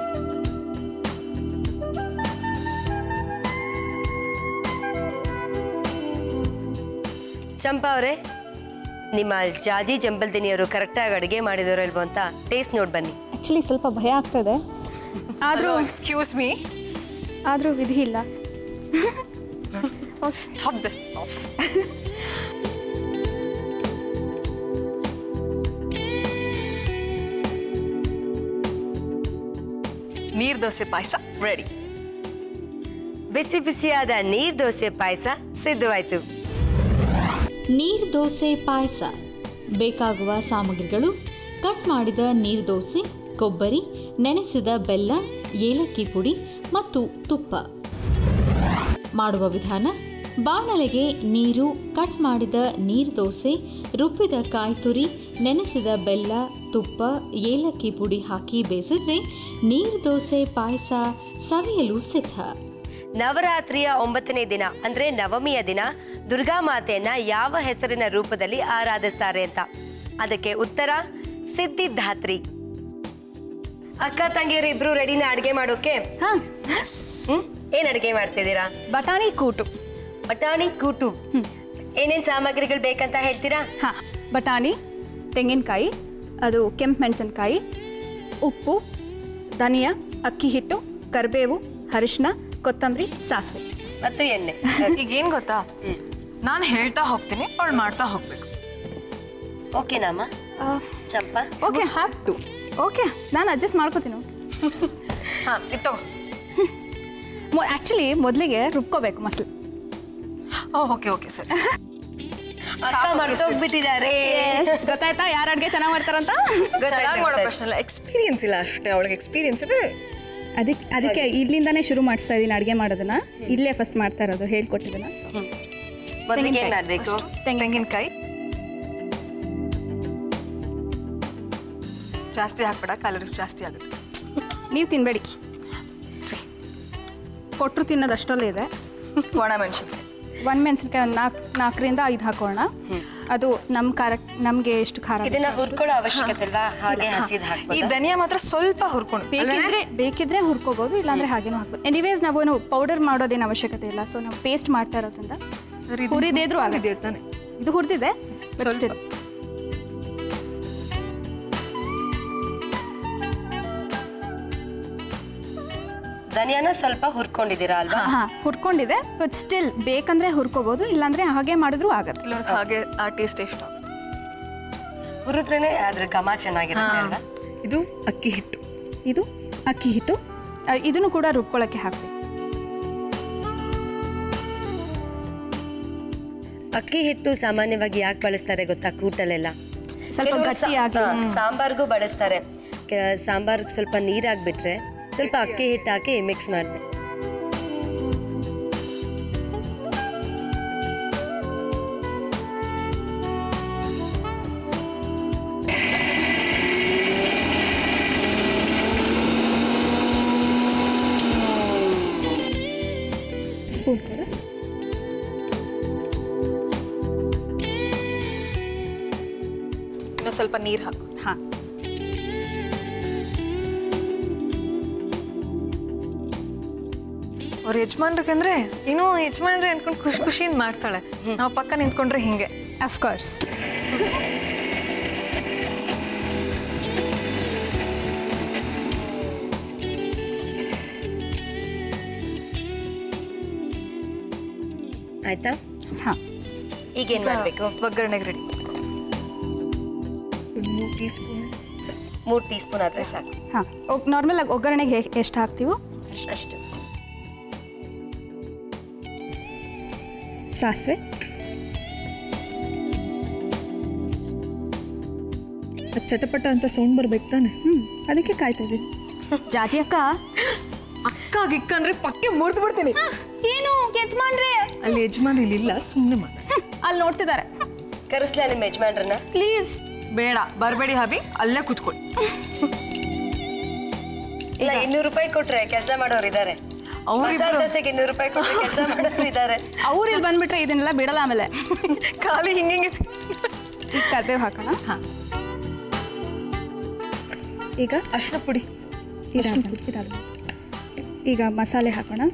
ಚಂಪಾ ಅವರೇ ನಿಮ್ಮ ಜಾಜಿ ಜಂಬಲ್ದಿನಿಯವರು ಕರೆಕ್ಟಾಗಿ ಅಡುಗೆ ಮಾಡಿದವರು ಇಲ್ವೋ ಅಂತ ಟೇಸ್ಟ್ ನೋಡಿ ಬನ್ನಿ ಆ್ಯಕ್ಚುಲಿ ಸ್ವಲ್ಪ ಭಯ ಆಗ್ತದೆ ಆದರೂ ಹಲೋ ಎಕ್ಸ್ಕ್ಯೂಸ್ ಮೀ ಆದರೂ ವಿಧಿ ಇಲ್ಲ ಸ್ಟಾಪ್ ದಿಸ್ ಆಫ್ ನೀರು ದೋಸೆ ಪಾಯಸ ರೆಡಿ ಬಿಸಿ ಬಿಸಿಯಾದ ನೀರ್ ದೋಸೆ ಪಾಯಸ ಸಿದ್ಧವಾಯ್ತು ನೀರು ದೋಸೆ ಪಾಯಸ ಬೇಕಾಗುವ ಸಾಮಗ್ರಿಗಳು ಕಟ್ ಮಾಡಿದ ನೀರು ದೋಸೆ ಕೊಬ್ಬರಿ ನೆನೆಸಿದ ಬೆಲ್ಲ ಏಲಕ್ಕಿ ಪುಡಿ ಮತ್ತು ತುಪ್ಪ ಮಾಡುವ ವಿಧಾನ ಬಾಣಲೆಗೆ ನೀರು ಕಟ್ ಮಾಡಿದ ನೀರು ದೋಸೆ ರುಬ್ಬಿದ ಕಾಯಿ ತುರಿ ನೆನೆಸಿದ ಬೆಲ್ಲ ತುಪ್ಪ ಏಲಕ್ಕಿ ಪುಡಿ ಹಾಕಿ ಬೇಯಿಸಿದ್ರೆ ನೀರು ದೋಸೆ ಪಾಯಸ ಸವಿಯಲು ಸಿದ್ಧ ನವರಾತ್ರಿಯ ಒಂಬತ್ತನೇ ದಿನ ಅಂದ್ರೆ ನವಮಿಯ ದಿನ ದುರ್ಗಾ ಮಾತೆಯನ್ನ ಯಾವ ಹೆಸರಿನ ರೂಪದಲ್ಲಿ ಆರಾಧಿಸ್ತಾರೆ ಅಂತ ಅದಕ್ಕೆ ಉತ್ತರ ಸಿದ್ಧಿಧಾತ್ರಿ ಅಕ್ಕ ತಂಗಿಯರು ಇಬ್ರು ರೆಡಿನ ಅಡ್ಗೆ ಮಾಡೋಕೆ ಹಾಂ ಹ್ಮ್ ಏನ್ ಅಡ್ಗೆ ಮಾಡ್ತಿದ್ದೀರಾ ಬಟಾಣಿ ಕೂಟು ಬಟಾಣಿ ಕೂಟು ಏನೇನ್ ಸಾಮಗ್ರಿಗಳು ಬೇಕಂತ ಹೇಳ್ತೀರಾ ಹಾಂ ಬಟಾಣಿ ತೆಂಗಿನಕಾಯಿ ಅದು ಕೆಂಪು ಮೆಣಸಿನ್ಕಾಯಿ ಉಪ್ಪು ಧನಿಯಾ ಅಕ್ಕಿ ಹಿಟ್ಟು ಕರಿಬೇವು ಅರಿಶಿನ ಕೊತ್ತಂಬರಿ ಸಾಸಿವೆ ಮತ್ತು ಎಣ್ಣೆ ಈಗ ಏನ್ ಗೊತ್ತಾ ನಾನು ಹೇಳ್ತಾ ಹೋಗ್ತೀನಿ ಅವಳು ಮಾಡ್ತಾ ಹೋಗ್ಬೇಕು ಓಕೆನಮ್ಮ Champa okay have to okay ನಾನು ಅಡ್ಜಸ್ಟ್ ಮಾಡ್ಕೋತೀನಿ ಹಾ ಇತ್ತೋ ಆ್ಯಕ್ಚುಲಿ ಮೊದಲಿಗೆ ರುಬ್ಕೋಬೇಕು ಮೊಸರು ಓಕೆ ಓಕೆ ಸರಿ ಅಕ್ಕ ಮರ್ತೋಗ್ಬಿಟ್ಟಿದ್ದಾರೆ ಗೊತ್ತಾಯ್ತಾ ಯಾರು ಅಡುಗೆ ಚೆನ್ನಾಗಿ ಮಾಡ್ತಾರಂತ ಚೆನ್ನಾಗಿ ಮಾಡೋ ಪ್ರಶ್ನೆ ಇಲ್ಲ ಎಕ್ಸ್ಪೀರಿಯನ್ಸ್ ಇಲ್ಲ ಅಷ್ಟೇ ಅವಳಿಗೆ ಎಕ್ಸ್ಪೀರಿಯನ್ಸ್ ಇದೆ ಅದಕ್ಕೆ ಅದಕ್ಕೆ ಇಲ್ಲಿಂದಾನೇ ಶುರು ಮಾಡಿಸ್ತಾ ಇದ್ದೀನಿ ಅಡುಗೆ ಮಾಡೋದನ್ನ ಇಲ್ಲೇ ಫಸ್ಟ್ ಮಾಡ್ತಾ ಇರೋದು ಹೇಳ್ಕೊಟ್ಟಿದ್ದನ್ನ ಮೊದಲಿಗೆ ಏನ್ ಮಾಡ್ಬೇಕು ತೆಂಗಿನಕಾಯಿ ಜಾಸ್ತಿ ಹಾಕ್ಬೇಡ ಕ್ಯಾಲರೀಸ್ ಜಾಸ್ತಿ ಆಗುತ್ತೆ ನೀವು ತಿನ್ಬೇಡಿ ಸಿಹಿ. ಕೊಟ್ಟರು ತಿನ್ನೋದು ಅಷ್ಟರಲ್ಲೇ ಇದೆ ಒಣ ಮೆಣಸಿನ್ಕಾಯಿ ಒಂದು ಮೆಣಸಿನ್ಕಾಯಿ ಒಂದು ನಾಲ್ಕು ನಾಲ್ಕರಿಂದ ಐದು ಹಾಕೋಣ ಅದು ನಮ್ಮ ಖಾರ ನಮಗೆ ಎಷ್ಟು ಖಾರ ಬೇಕು. ಇದನ್ನ ಹುರ್ಕೊಳ್ಳೋ ಅವಶ್ಯಕತೆ ಅಲ್ವಾ ಹಾಗೆ ಹಸಿದ್ ಈ ಹಾಕ್ಬೋದು ಧನಿಯಾ ಮಾತ್ರ ಸ್ವಲ್ಪ ಹುರ್ಕೊಂಡು ಬೇಕಿದ್ರೆ ಬೇಕಿದ್ರೆ ಹುರ್ಕೋಬೋದು ಇಲ್ಲಾಂದ್ರೆ ಹಾಗೇನೂ ಹಾಕ್ಬೋದು ಎನಿವೇಸ್ ನಾವು ಪೌಡರ್ ಮಾಡೋದೇನು ಅವಶ್ಯಕತೆ ಇಲ್ಲ ಸೊ ನಾವು ಪೇಸ್ಟ್ ಮಾಡ್ತಾ ಇರೋದ್ರಿಂದ ಹುರಿದೇದ್ರು ಆಗುತ್ತೆ ತಾನೆ ಇದು ಹುರಿದಿದೆ but still. ಧನಿಯಾನ ಸ್ವಲ್ಪ ಹುರ್ಕೊಂಡಿದ್ದೀರಾ ಅಲ್ವಾ ಹಾ ಹುರ್ಕೊಂಡಿದೆ ಬಟ್ ಸ್ಟಿಲ್ ಬೇಕಂದ್ರೆ ಹುರ್ಕೋಬಹುದು ಇಲ್ಲಾಂದ್ರೆ ಹಾಗೆ ಮಾಡಿದ್ರು ಆಗತ್ತೆ ಇಲ್ಲ ಹಾಗೆ ಆ ಟೇಸ್ಟ್ ಎಷ್ಟು ಹುರಿದ್ರೇನೆ ಅದ್ರ ಘಮ ಚೆನ್ನಾಗಿರುತ್ತೆ ಅಲ್ವಾ ಇದು ಅಕ್ಕಿ ಹಿಟ್ಟು ಇದು ಅಕ್ಕಿ ಹಿಟ್ಟು ಅ, ಇದನ್ನು ಕೂಡ ರುಬ್ಕೊಳ್ಳೋಕ್ಕೆ ಹಾಕ್ಬೇಕು ಅಕ್ಕಿ ಹಿಟ್ಟು ಸಾಮಾನ್ಯವಾಗಿ ಯಾಕೆ ಬಳಸ್ತಾರೆ ಗೊತ್ತಾ ಕೂಟಲೆಲ್ಲ ಸ್ವಲ್ಪ ಕೆಲವ್ರು ಸಾ- ಗಟ್ಟಿಯಾಗಿ ಹಾ, ಸಾಂಬಾರ್ಗೂ ಬಳಸ್ತಾರೆ ಕೆ- ಸಾಂಬಾರ್ಗೆ ಸ್ವಲ್ಪ ನೀರ್ ಹಾಕ್ಬಿಟ್ರೆ ಸ್ವಲ್ಪ ಅಕ್ಕಿ ಹಿಟ್ಟು ಹಾಕಿ ಮಿಕ್ಸ್ ಮಾಡ್ಬೇಕು ಸ್ಪೂನ್ ಇನ್ನೂ ಸ್ವಲ್ಪ ನೀರು ಹಾಕು ಹಾಂ ಅವ್ರ ಯಜಮಾನ್ರಿಗಂದ್ರೆ ಏನೋ ಯಜಮಾನ್ರೆ ಅನ್ಕೊಂಡು ಖುಷಿ ಖುಷಿಯಿಂದ ಮಾಡ್ತಾಳೆ ನಾವು ಪಕ್ಕ ನಿಂತ್ಕೊಂಡ್ರೆ ಹಿಂಗೆ ಅಫ್ಕೋರ್ಸ್ ಆಯ್ತಾ ಹಾಂ ಈಗ ಏನ್ ಮಾಡ್ಬೇಕು ಒಗ್ಗರಣೆಗೆ ರೆಡಿ ಮೂರು ಟೀ ಸ್ಪೂನ್ ಮೂರ್ ಟೀ ಸ್ಪೂನ್ ಆದ್ರೆ ಸಾಕು ಹಾಂ ನಾರ್ಮಲ್ ಆಗಿ ಒಗ್ಗರಣೆಗೆ ಎಷ್ಟು ಹಾಕ್ತೀವೋ ಅಷ್ಟು ಸಾಸಿವೆ ಚಟಪಟ ಅಂತ ಸೌಂಡ್ ಬರ್ಬೇಕು ತಾನೆ ಹ್ಞೂ ಅದಕ್ಕೆ ಕಾಯ್ತಾ ಇದ್ದೀನಿ ಜಾಜಿ ಅಕ್ಕ ಅಕ್ಕ ಗಿಕ್ಕ ಅಂದ್ರೆ ಪಕ್ಕೆ ಮುರಿದು ಬಿಡ್ತೀನಿ ಏನು ಯಜಮಾನ್ರೆ ಅಲ್ಲಿ ಯಜಮಾನ್ ಇಲ್ಲಿ ಇಲ್ಲ ಸುಮ್ಮನೆ ಮಾಡ ಅಲ್ಲಿ ನೋಡ್ತಿದ್ದಾರೆ ಕರೆಸ್ಲಾ ನಿಮ್ಮ ಯಜಮಾನ್ರನ್ನ ಪ್ಲೀಸ್ ಬೇಡ ಬರಬೇಡಿ ಹಬಿ ಅಲ್ಲೇ ಕೂತ್ಕೊಳ್ಳಿ ಇಲ್ಲ ಇನ್ನೂರು ರೂಪಾಯಿ ಕೊಟ್ರೆ ಕೆಲಸ ಮಾಡೋರು ಇದಾರೆ ಅವ್ರಿಬ್ರು- ಮಸಾಲೆ ದೋಸೆಗೆ ಇನ್ನೂರು ರೂಪಾಯಿ ಕೊಟ್ರೆ ಕೆಲಸ ಮಾಡೋರು ಇದಾರೆ ಅವ್ರು ಇಲ್ಲಿ ಬಂದ್ಬಿಟ್ರೆ ಇದನ್ನೆಲ್ಲ ಬಿಡಲ್ಲ ಆಮೇಲೆ ಖಾಲಿ ಹಿಂಗೆ ಹಿಂಗೆ ಈಗ ಕರ್ಬೇವು ಹಾಕೋಣ ಹಾಂ ಈಗ ಅರ್ಶಿನ ಪುಡಿ ಇದಾದ್ಮೇಲೆ ಇದಾದ್ಮೇಲೆ. ಈಗ ಮಸಾಲೆ ಹಾಕೋಣ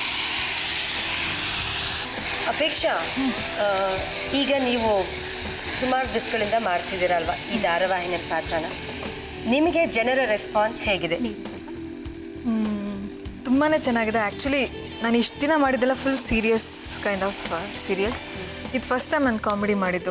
ಅಪೇಕ್ಷಾ ಆ, ಈಗ ನೀವು ಸುಮಾರು ದಿವಸಗಳಿಂದ ಮಾಡ್ತಿದ್ದೀರಲ್ವಾ ಈ ಧಾರಾವಾಹಿನ ಪಾತ್ರನ ನಿಮಗೆ ಜನರ ರೆಸ್ಪಾನ್ಸ್ ಹೇಗಿದೆ ತುಂಬಾ ಚೆನ್ನಾಗಿದೆ ಆ್ಯಕ್ಚುಲಿ ನಾನು ಇಷ್ಟು ದಿನ ಮಾಡಿದ್ದೆಲ್ಲ full serious kind of serials ಇದು ಫಸ್ಟ್ ಟೈಮ್ ನಾನು ಕಾಮಿಡಿ ಮಾಡಿದ್ದು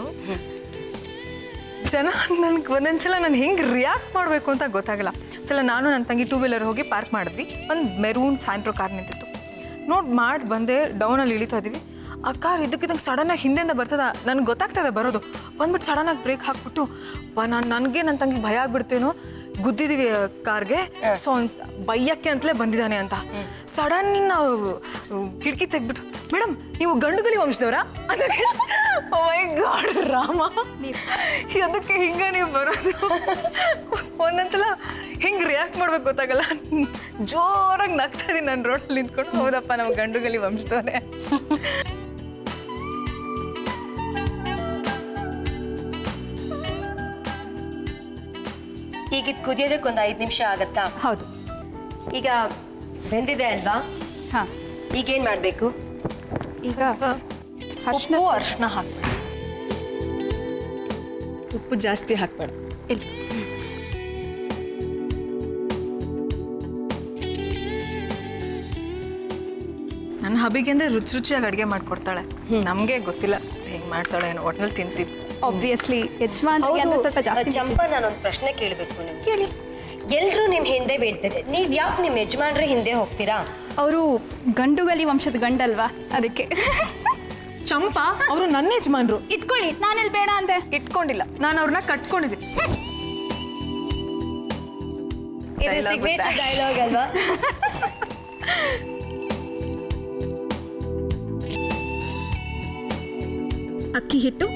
ಜನ ನನಗೆ ಒಂದೊಂದ್ಸಲ ನಾನು ಹೆಂಗೆ ರಿಯಾಕ್ಟ್ ಮಾಡಬೇಕು ಅಂತ ಗೊತ್ತಾಗಲ್ಲ ಸಲ ನಾನು ನನ್ನ ತಂಗಿ ಟೂ ವೀಲರ್ ಹೋಗಿ ಪಾರ್ಕ್ ಮಾಡಿದ್ವಿ ಒಂದು ಮೆರೂನ್ ಸ್ಯಾಂಟ್ರೋ ಕಾರ್ ನಿಂತಿತ್ತು ನೋಡಿ ಮಾಡಿ ಬಂದೆ ಡೌನಲ್ಲಿ ಇಳಿತಾ ಇದೀವಿ ಆ ಕಾರ್ ಇದಕ್ಕಿದಂಗೆ ಸಡನ್ನಾಗಿ ಹಿಂದೆಯಿಂದ ಬರ್ತದ ನನಗೆ ಗೊತ್ತಾಗ್ತದೆ ಬರೋದು ಬಂದ್ಬಿಟ್ಟು ಸಡನ್ನಾಗಿ ಬ್ರೇಕ್ ಹಾಕ್ಬಿಟ್ಟು ನಾನು ನನಗೆ ನನ್ನ ತಂಗಿ ಭಯ ಆಗ್ಬಿಡ್ತೇನೋ ಗುದ್ದಿದೀವಿ ಕಾರ್ಗೆ ಸೊ ಬೈಯಕ್ಕೆ ಅಂತಲೇ ಬಂದಿದ್ದಾನೆ ಅಂತ ಸಡನ್ ನಾವು ಕಿಟಕಿ ತೆಗ್ಬಿಟ್ಟು ಮೇಡಮ್ ನೀವು ಗಂಡುಗಲಿ ವಂಶದವರಾ ಅಂತ ಮೈ ಗಾಡ್ ರಾಮ ಅದಕ್ಕೆ ಹಿಂಗೆ ನೀವು ಬರೋದು ಒಂದೊಂದ್ಸಲ ಹಿಂಗೆ ರಿಯಾಕ್ಟ್ ಮಾಡ್ಬೇಕು ಗೊತ್ತಾಗಲ್ಲ ಜೋರಾಗಿ ನಗ್ತಾ ಇದೀನಿ ನಾನು ರೋಡಲ್ಲಿ ನಿಂತ್ಕೊಂಡು ಹೌದಪ್ಪ ನಾವು ಗಂಡುಗಲಿ ವಂಶದವರೇ ಈಗ ಇದು ಕುದಿಯೋದಕ್ಕೆ ಒಂದು ಐದು ನಿಮಿಷ ಆಗತ್ತಾ ಹೌದು ಈಗ ಬೆಂದಿದೆ ಅಲ್ವಾ ಹಾಂ ಈಗೇನು ಮಾಡಬೇಕು ಈಗ ಅರ್ಶಿನ ಉಪ್ಪು ಅರ್ಶಿನ ಹಾಕ್ಬೇಡಿ ಉಪ್ಪು ಜಾಸ್ತಿ ಹಾಕ್ಬೇಡ ಇಲ್ಲ ನನ್ನ ಹಬಿಗೆ ಅಂದರೆ ರುಚಿ ರುಚಿಯಾಗಿ ಅಡುಗೆ ಮಾಡ್ಕೊಡ್ತಾಳೆ ನಮಗೆ ಗೊತ್ತಿಲ್ಲ ಹೆಂಗೆ ಮಾಡ್ತಾಳೆ ಏನೋ ಒಟ್ನಲ್ಲಿ ತಿಂತೀವಿ ಆಬ್ವಿಯಸ್ಲಿ ಯಜಮಾನ್ರಿಗೆ ಅಂದ್ರೆ ಸ್ವಲ್ಪ ಜಾಸ್ತಿ ಚಂಪಾ ನಾನೊಂದು ಪ್ರಶ್ನೆ ಕೇಳಬೇಕು ನಿಮ್ಗೆ ಕೇಳಿ ಎಲ್ಲರೂ ನಿಮ್ಮ ಹಿಂದೆ ಬೀಳ್ತಾರೆ ನೀವು ಯಾಕೆ ನಿಮ್ಮ ಯಜಮಾನ್ರ ಹಿಂದೆ ಹೋಗ್ತೀರಾ ಅವರು ಗಂಡುಗಲಿ ವಂಶದ ಗಂಡಲ್ವಾ ಅದಕ್ಕೆ ಚಂಪಾ ಅವರು ನನ್ನ ಯಜಮಾನ್ರು ಇಟ್ಕೊಳ್ಳಿ ನಾನೆಲ್ಲಿ ಬೇಡ ಅಂದೆ ಇಟ್ಕೊಂಡಿಲ್ಲ ನಾನು ಅವ್ರನ್ನ ಕಟ್ಕೊಂಡಿದ್ದೀನಿ ಇದು Dialogue ಸಿಗ್ನೇಚರ್ ಗೊತ್ತಾ? ಡೈಲಾಗ್ ಅಲ್ವಾ ಅಕ್ಕಿ ಹಿಟ್ಟು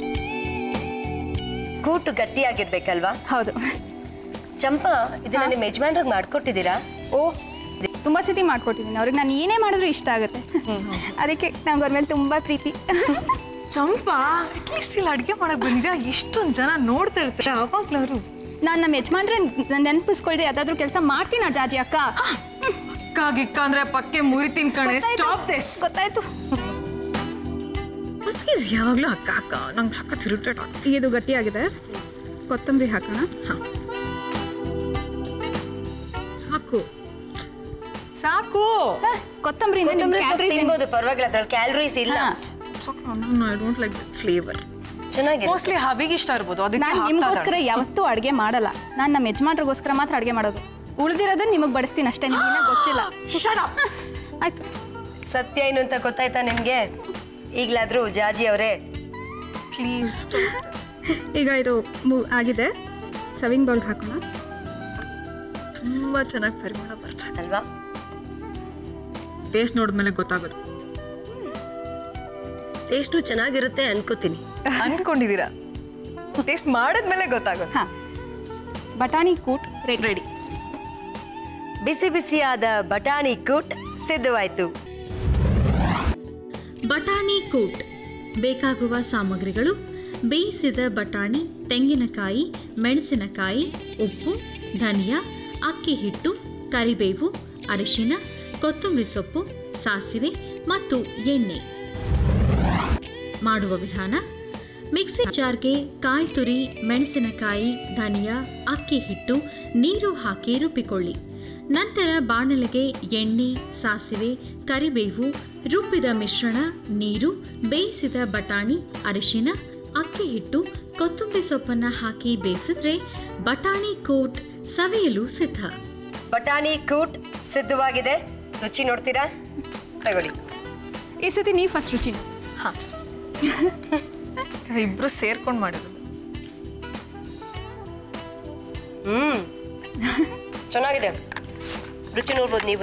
ಕೂಟು ಗಟ್ಟಿಯಾಗಿರ್ಬೇಕಲ್ವಾ ಹೌದು ಚಂಪಾ ಇದನ್ನ ನಿಮ್ಮ ಯಜಮಾನ್ರಿಗೆ ಮಾಡ್ಕೊಟ್ಟಿದ್ದೀರಾ ಓ ತುಂಬ ಸತಿ ಮಾಡ್ಕೊಟ್ಟಿದ್ದೀನಿ ಅವ್ರಿಗೆ ನಾನು ಏನೇ ಮಾಡಿದ್ರು ಇಷ್ಟ ಆಗುತ್ತೆ ಅದಕ್ಕೆ ನಂಗೆ ಅವ್ರ ಮೇಲೆ ತುಂಬ ಪ್ರೀತಿ ಚಂಪಾ ಅಟ್ಲೀಸ್ಟ್ ಇಲ್ಲಿ ಅಡುಗೆ ಮಾಡಕ್ ಬಂದಿದ್ಯಾ ಎಷ್ಟೊಂದು ಜನ ನೋಡ್ತಾ ಇರ್ತಾರೆ ಅವಾಗ್ಲೂ ಅವರು ನಾನು ನಮ್ಮ ಯಜಮಾನ್ರೆ ನೆನಪಿಸ್ಕೊಳ್ದೆ ಯಾವ್ದಾದ್ರು ಕೆಲಸ ಮಾಡ್ತೀನ ಜಾಜಿ ಅಕ್ಕ ಕಾಗಿಕ್ಕ ಅಂದ್ರೆ ಪಕ್ಕೆ ಮುರಿತೀನಿ ಕಣೆ ಸ್ಟಾಪ್ ದಿಸ್ ಗೊತ್ತಾಯ್ತು ಪ್ಲೀಸ್ ಯಾವಾಗಲೂ ಅಕ್ಕ ಅಕ್ಕ ನಂಗೆ ಸಖತ್ ಇರಿಟೇಟ್ ಆಗ್ತದೆ ಇದು ಗಟ್ಟಿಯಾಗಿದೆ ಕೊತ್ತಂಬರಿ ಹಾಕೋಣ ಸಾಕು ಸಾಕು ಕೊತ್ತಂಬರಿ ಕೊತ್ತಂಬರಿ ಸೊಪ್ಪು ತಿನ್ಬೋದು ಪರವಾಗಿಲ್ಲ ಅದ್ರಲ್ಲಿ ಕ್ಯಾಲರೀಸ್ ಇಲ್ಲ ಐ ಡೋಂಟ್ ಲೈಕ್ ಫ್ಲೇವರ್ ಚೆನ್ನಾಗಿದೆ ಮೋಸ್ಟ್ಲಿ ಹಬಿಗೆ ಇಷ್ಟ ಇರ್ಬೋದು ಅದಕ್ಕೆ ನಾನು ನಿಮಗೋಸ್ಕರ ಯಾವತ್ತೂ ಅಡುಗೆ ಮಾಡಲ್ಲ ನಾನು ನಮ್ಮ ಯಜಮಾನ್ರಿಗೋಸ್ಕರ ಮಾತ್ರ ಅಡುಗೆ ಮಾಡೋದು ಉಳಿದಿರೋದನ್ನ ನಿಮಗೆ ಬಡಿಸ್ತೀನಿ ಅಷ್ಟೇ ನಿಮ್ಗೆ ಇನ್ನೂ ಗೊತ್ತಿಲ್ಲ ಆಯ್ತು ಸತ್ಯ ಏನು ಅಂತ ಗೊತ್ತಾಯ್ತಾ ನಿಮ್ಗೆ ಈಗ್ಲಾದ್ರೂ ಜಾಜಿ ಅವರೇ ಪ್ಲೀಸ್ ಈಗ ಇದು ಮು- ಆಗಿದೆ ಸವಿಂಗ್ ಬೌಲ್ಗೆ ಹಾಕೋಣ ತುಂಬಾ ಚೆನ್ನಾಗಿ ಪರಿಮಳ ಬರ್ತದೆ ಅಲ್ವಾ ಟೇಸ್ಟ್ ನೋಡಿದ್ಮೇಲೆ ಗೊತ್ತಾಗೋದು ಟೇಸ್ಟು ಚೆನ್ನಾಗಿರುತ್ತೆ ಅನ್ಕೋತೀನಿ ಅನ್ಕೊಂಡಿದ್ದೀರಾ ಟೇಸ್ಟ್ ಮಾಡಿದ್ಮೇಲೆ ಗೊತ್ತಾಗೋದು ಹಾಂ ಬಟಾಣಿ ಕೂಟ್ ರೆಡಿ ರೆಡಿ ಬಿಸಿ ಬಿಸಿಯಾದ ಬಟಾಣಿ ಕೂಟ್ ಸಿದ್ಧವಾಯ್ತು ಬಟಾಣಿ ಕೂಟ್ ಬೇಕಾಗುವ ಸಾಮಗ್ರಿಗಳು ಬೇಯಿಸಿದ ಬಟಾಣಿ ತೆಂಗಿನಕಾಯಿ ಮೆಣಸಿನಕಾಯಿ ಉಪ್ಪು ಧನಿಯಾ ಅಕ್ಕಿ ಹಿಟ್ಟು ಕರಿಬೇವು ಅರಿಶಿನ ಕೊತ್ತಂಬರಿ ಸೊಪ್ಪು ಸಾಸಿವೆ ಮತ್ತು ಎಣ್ಣೆ ಮಾಡುವ ವಿಧಾನ ಮಿಕ್ಸಿ ಜಾರ್ಗೆ ಕಾಯಿ ತುರಿ ಮೆಣಸಿನಕಾಯಿ ಧನಿಯಾ ಅಕ್ಕಿ ಹಿಟ್ಟು ನೀರು ಹಾಕಿ ರುಬ್ಬಿಕೊಳ್ಳಿ ನಂತರ ಬಾಣಲೆಗೆ ಎಣ್ಣೆ ಸಾಸಿವೆ ಕರಿಬೇವು ರುಬ್ಬಿದ ಮಿಶ್ರಣ ನೀರು ಬೇಯಿಸಿದ ಬಟಾಣಿ ಅರಿಶಿನ ಅಕ್ಕಿ ಹಿಟ್ಟು ಕೊತ್ತಂಬರಿ ಸೊಪ್ಪನ್ನು ಹಾಕಿ ಬೇಯಿಸಿದ್ರೆ ಬಟಾಣಿ ಕೋಟ್ ಸವಿಯಲು ಸಿದ್ಧ ಬಟಾಣಿ ಕೂಟ್ ಸಿದ್ಧವಾಗಿದೆ ರುಚಿ ನೋಡ್ತೀರಾ ತಗೊಳ್ಳಿ ಈ ಸತಿ ನೀವು ಫಸ್ಟ್ ರುಚಿ ಹಾಂ ಇಬ್ರು ಸೇರ್ಕೊಂಡು ಮಾಡೋದು ಹ್ಮ್ ಚೆನ್ನಾಗಿದೆ ರುಚಿ ನೋಡ್ಬೋದು ನೀವು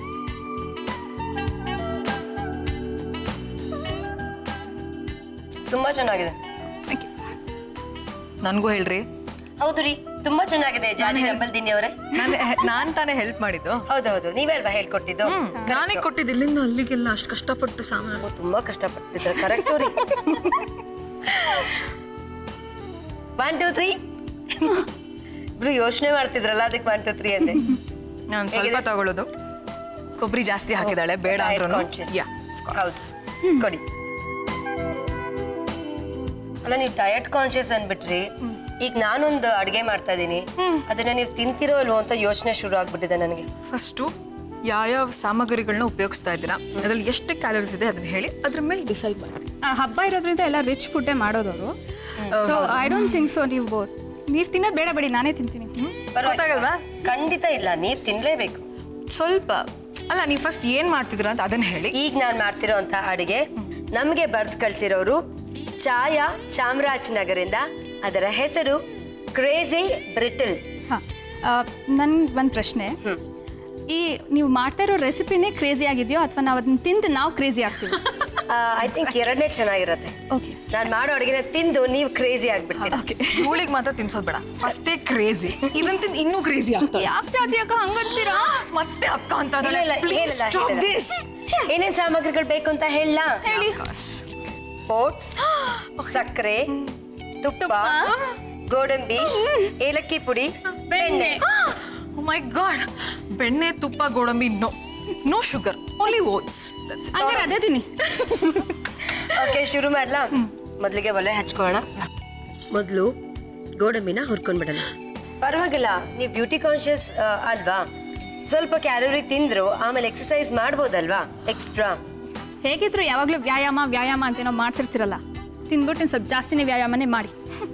ತುಂಬಾ ಚೆನ್ನಾಗಿದೆ ಥ್ಯಾಂಕ್ ಯು ನನಗೂ ಹೇಳ್ರಿ ಹೌದು ರೀ ತುಂಬಾ ಚೆನ್ನಾಗಿದೆ ಜಾಜಿ ಗಂಬಲ್ದಿನಿ ಅವರೇ ನಾನು ನಾನು ತಾನೇ ಹೆಲ್ಪ್ ಮಾಡಿದ್ದು ಹೌದೌದು ನೀವಲ್ವಾ ಹೇಳ್ಕೊಟ್ಟಿದ್ದು ನಾನೇ ಕೊಟ್ಟಿದ್ದು ಇಲ್ಲಿಂದ ಅಲ್ಲಿಗೆಲ್ಲ ಅಷ್ಟು ಕಷ್ಟಪಟ್ಟು ಸಾಮಾನು ಓ, ತುಂಬಾ ಕಷ್ಟಪಟ್ಟಿದ್ದಾರೆ ಕರೆಕ್ಟ್ ರೀ ಒನ್ ಟೂ ತ್ರೀ ಇಬ್ರು ಯೋಚನೆ ಮಾಡ್ತಿದ್ರಲ್ಲ ಅದಕ್ಕೆ ಒನ್ ಟೂ ತ್ರೀ ಅಂದೆ ನಾನು ಸ್ವಲ್ಪ ಹೇಗಿದೆ? ತಗೊಳ್ಳೋದು ಕೊಬ್ಬರಿ ಜಾಸ್ತಿ ಹಾಕಿದಾಳೆ ಬೇಡ Diet ಅಂದ್ರೂ conscious. ಯಾ ಹೌದು ಕೊಡಿ ಅಲ್ಲ ನೀವು ಡಯಟ್ ಕಾನ್ಶಿಯಸ್ ಅಂದ್ಬಿಟ್ರಿ ಈಗ ನಾನೊಂದು ಅಡ್ಗೆ ಮಾಡ್ತಾ ಇದೀನಿ ಅದನ್ನ ನೀವು ತಿಂತಿರೋ ಇಲ್ವೋ ಅಂತ ಯೋಚನೆ ಶುರು ಆಗ್ಬಿಟ್ಟಿದೆ ನನಗೆ ಫಸ್ಟು ಯಾವ್ಯಾವ ಸಾಮಗ್ರಿಗಳನ್ನ ಉಪಯೋಗಿಸ್ತಾ ಇದ್ದೀರಾ ಅದ್ರಲ್ಲಿ ಎಷ್ಟು ಕ್ಯಾಲರೀಸ್ ಇದೆ ಅದನ್ನ ಹೇಳಿ ಅದ್ರ ಮೇಲೆ ಡಿಸೈಡ್ ಮಾಡಿ ಆ, ಹಬ್ಬ ಇರೋದ್ರಿಂದ ಎಲ್ಲ ರಿಚ್ ಫುಡ್ಡೇ ಮಾಡೋದವರು so I don't think so ನೀವು ನೀವು ತಿನ್ನೋದು ಬೇಡ ಬೇಡಿ ನಾನೇ ತಿಂತೀನಿ ಗೊತ್ತಾಗಲ್ವಾ ಖಂಡಿತ ಇಲ್ಲ ನೀವ್ ತಿನ್ಲೇಬೇಕು ಸ್ವಲ್ಪ ಅಲ್ಲ ನೀವು ಫಸ್ಟ್ ಏನ್ ಮಾಡ್ತಿದ್ದೀರಾ ಅಂತ ಅದನ್ನ ಹೇಳಿ ಈಗ ನಾನು ಮಾಡ್ತಿರೋ ಅಂತ ಅಡಿಗೆ ನಮಗೆ ಬರ್ದು ಕಳ್ಸಿರೋರು ಛಾಯಾ ಚಾಮರಾಜನಗರಿಂದ ಅದರ ಹೆಸರು ಕ್ರೇಜಿ ಬ್ರಿಟಲ್ ಹಾಂ ನನ್ಗೆ ಒಂದು ಪ್ರಶ್ನೆ ಈ ನೀವು ಮಾಡ್ತಾ ಇರೋ ರೆಸಿಪಿನೇ ಕ್ರೇಜಿ ಆಗಿದೆಯೋ ಅಥವಾ ನಾವು ಅದನ್ನ ತಿಂದು ನಾವು ಕ್ರೇಜಿ ಆಗ್ತೀವಿ ಐ ಥಿಂಕ್ ಎರಡನೇ ಚೆನ್ನಾಗಿರತ್ತೆ ಓಕೆ ನಾನು ಮಾಡೋ ಅಡಿಗೆನ ತಿಂದು ನೀವು ಕ್ರೇಜಿ ಆಗ್ಬಿಡ್ತೀರಿ ಇವಳಿಗೆ ಮಾತ್ರ ತಿನ್ಸೋದು ಬೇಡ ಫಸ್ಟೇ ಕ್ರೇಜಿ ಇದನ್ನ ತಿಂದು ಇನ್ನೂ ಕ್ರೇಜಿ ಆಗ್ತದೆ ಯಾಕೆ ಚಾಚಿ ಅಕ್ಕ ಹಂಗಂತೀರಾ ಮತ್ತೆ ಅಕ್ಕ ಅಂತ ಇಲ್ಲ, ಇಲ್ಲ, ಹೇಳಿಲ್ಲ, ಹೇಳಿಲ್ಲ. ಏನೇನ್ ಸಾಮಗ್ರಿಗಳು ಬೇಕು ಅಂತ ಹೇಳ ಹೇಳಿ ಓಟ್ಸ್ ಸಕ್ಕರೆ ತುಪ್ಪ ಗೋಡಂಬಿ ಏಲಕ್ಕಿ ಪುಡಿ ಬೆಣ್ಣೆ ಮೈ ಗಾಡ್ ಬೆಣ್ಣೆ ತುಪ್ಪ ಗೋಡಂಬಿ no no sugar only oats ಹಂಗಾರೆ ಅದೇ ತಿನ್ನಿ ಓಕೆ ಶುರು ಮಾಡ್ಲಾ ಮೊದಲಿಗೆ ಒಲೆ ಹಚ್ಕೊಳ್ಳೋಣ ಮೊದಲು ಗೋಡಂಬಿನ ಹುರ್ಕೊಂಡ್ಬಿಡೋಣ ಪರವಾಗಿಲ್ಲ ನೀವು ಬ್ಯೂಟಿ ಕಾನ್ಶಿಯಸ್ ಅಲ್ವಾ ಸ್ವಲ್ಪ ಕ್ಯಾಲೋರಿ ತಿಂದ್ರು ಆಮೇಲೆ ಎಕ್ಸಸೈಸ್ ಮಾಡ್ಬೋದಲ್ವಾ ಎಕ್ಸ್ಟ್ರಾ ಹೇಗಿದ್ರು ಯಾವಾಗಲೂ ವ್ಯಾಯಾಮ ವ್ಯಾಯಾಮ ಅಂತ ನಾವು ಮಾಡ್ತಿರ್ತಿರಲ್ಲ ತಿಂದ್ಬಿಟ್ಟು ಇನ್ನು ಸ್ವಲ್ಪ ಜಾಸ್ತಿನೇ ವ್ಯಾಯಾಮನೇ ಮಾಡಿ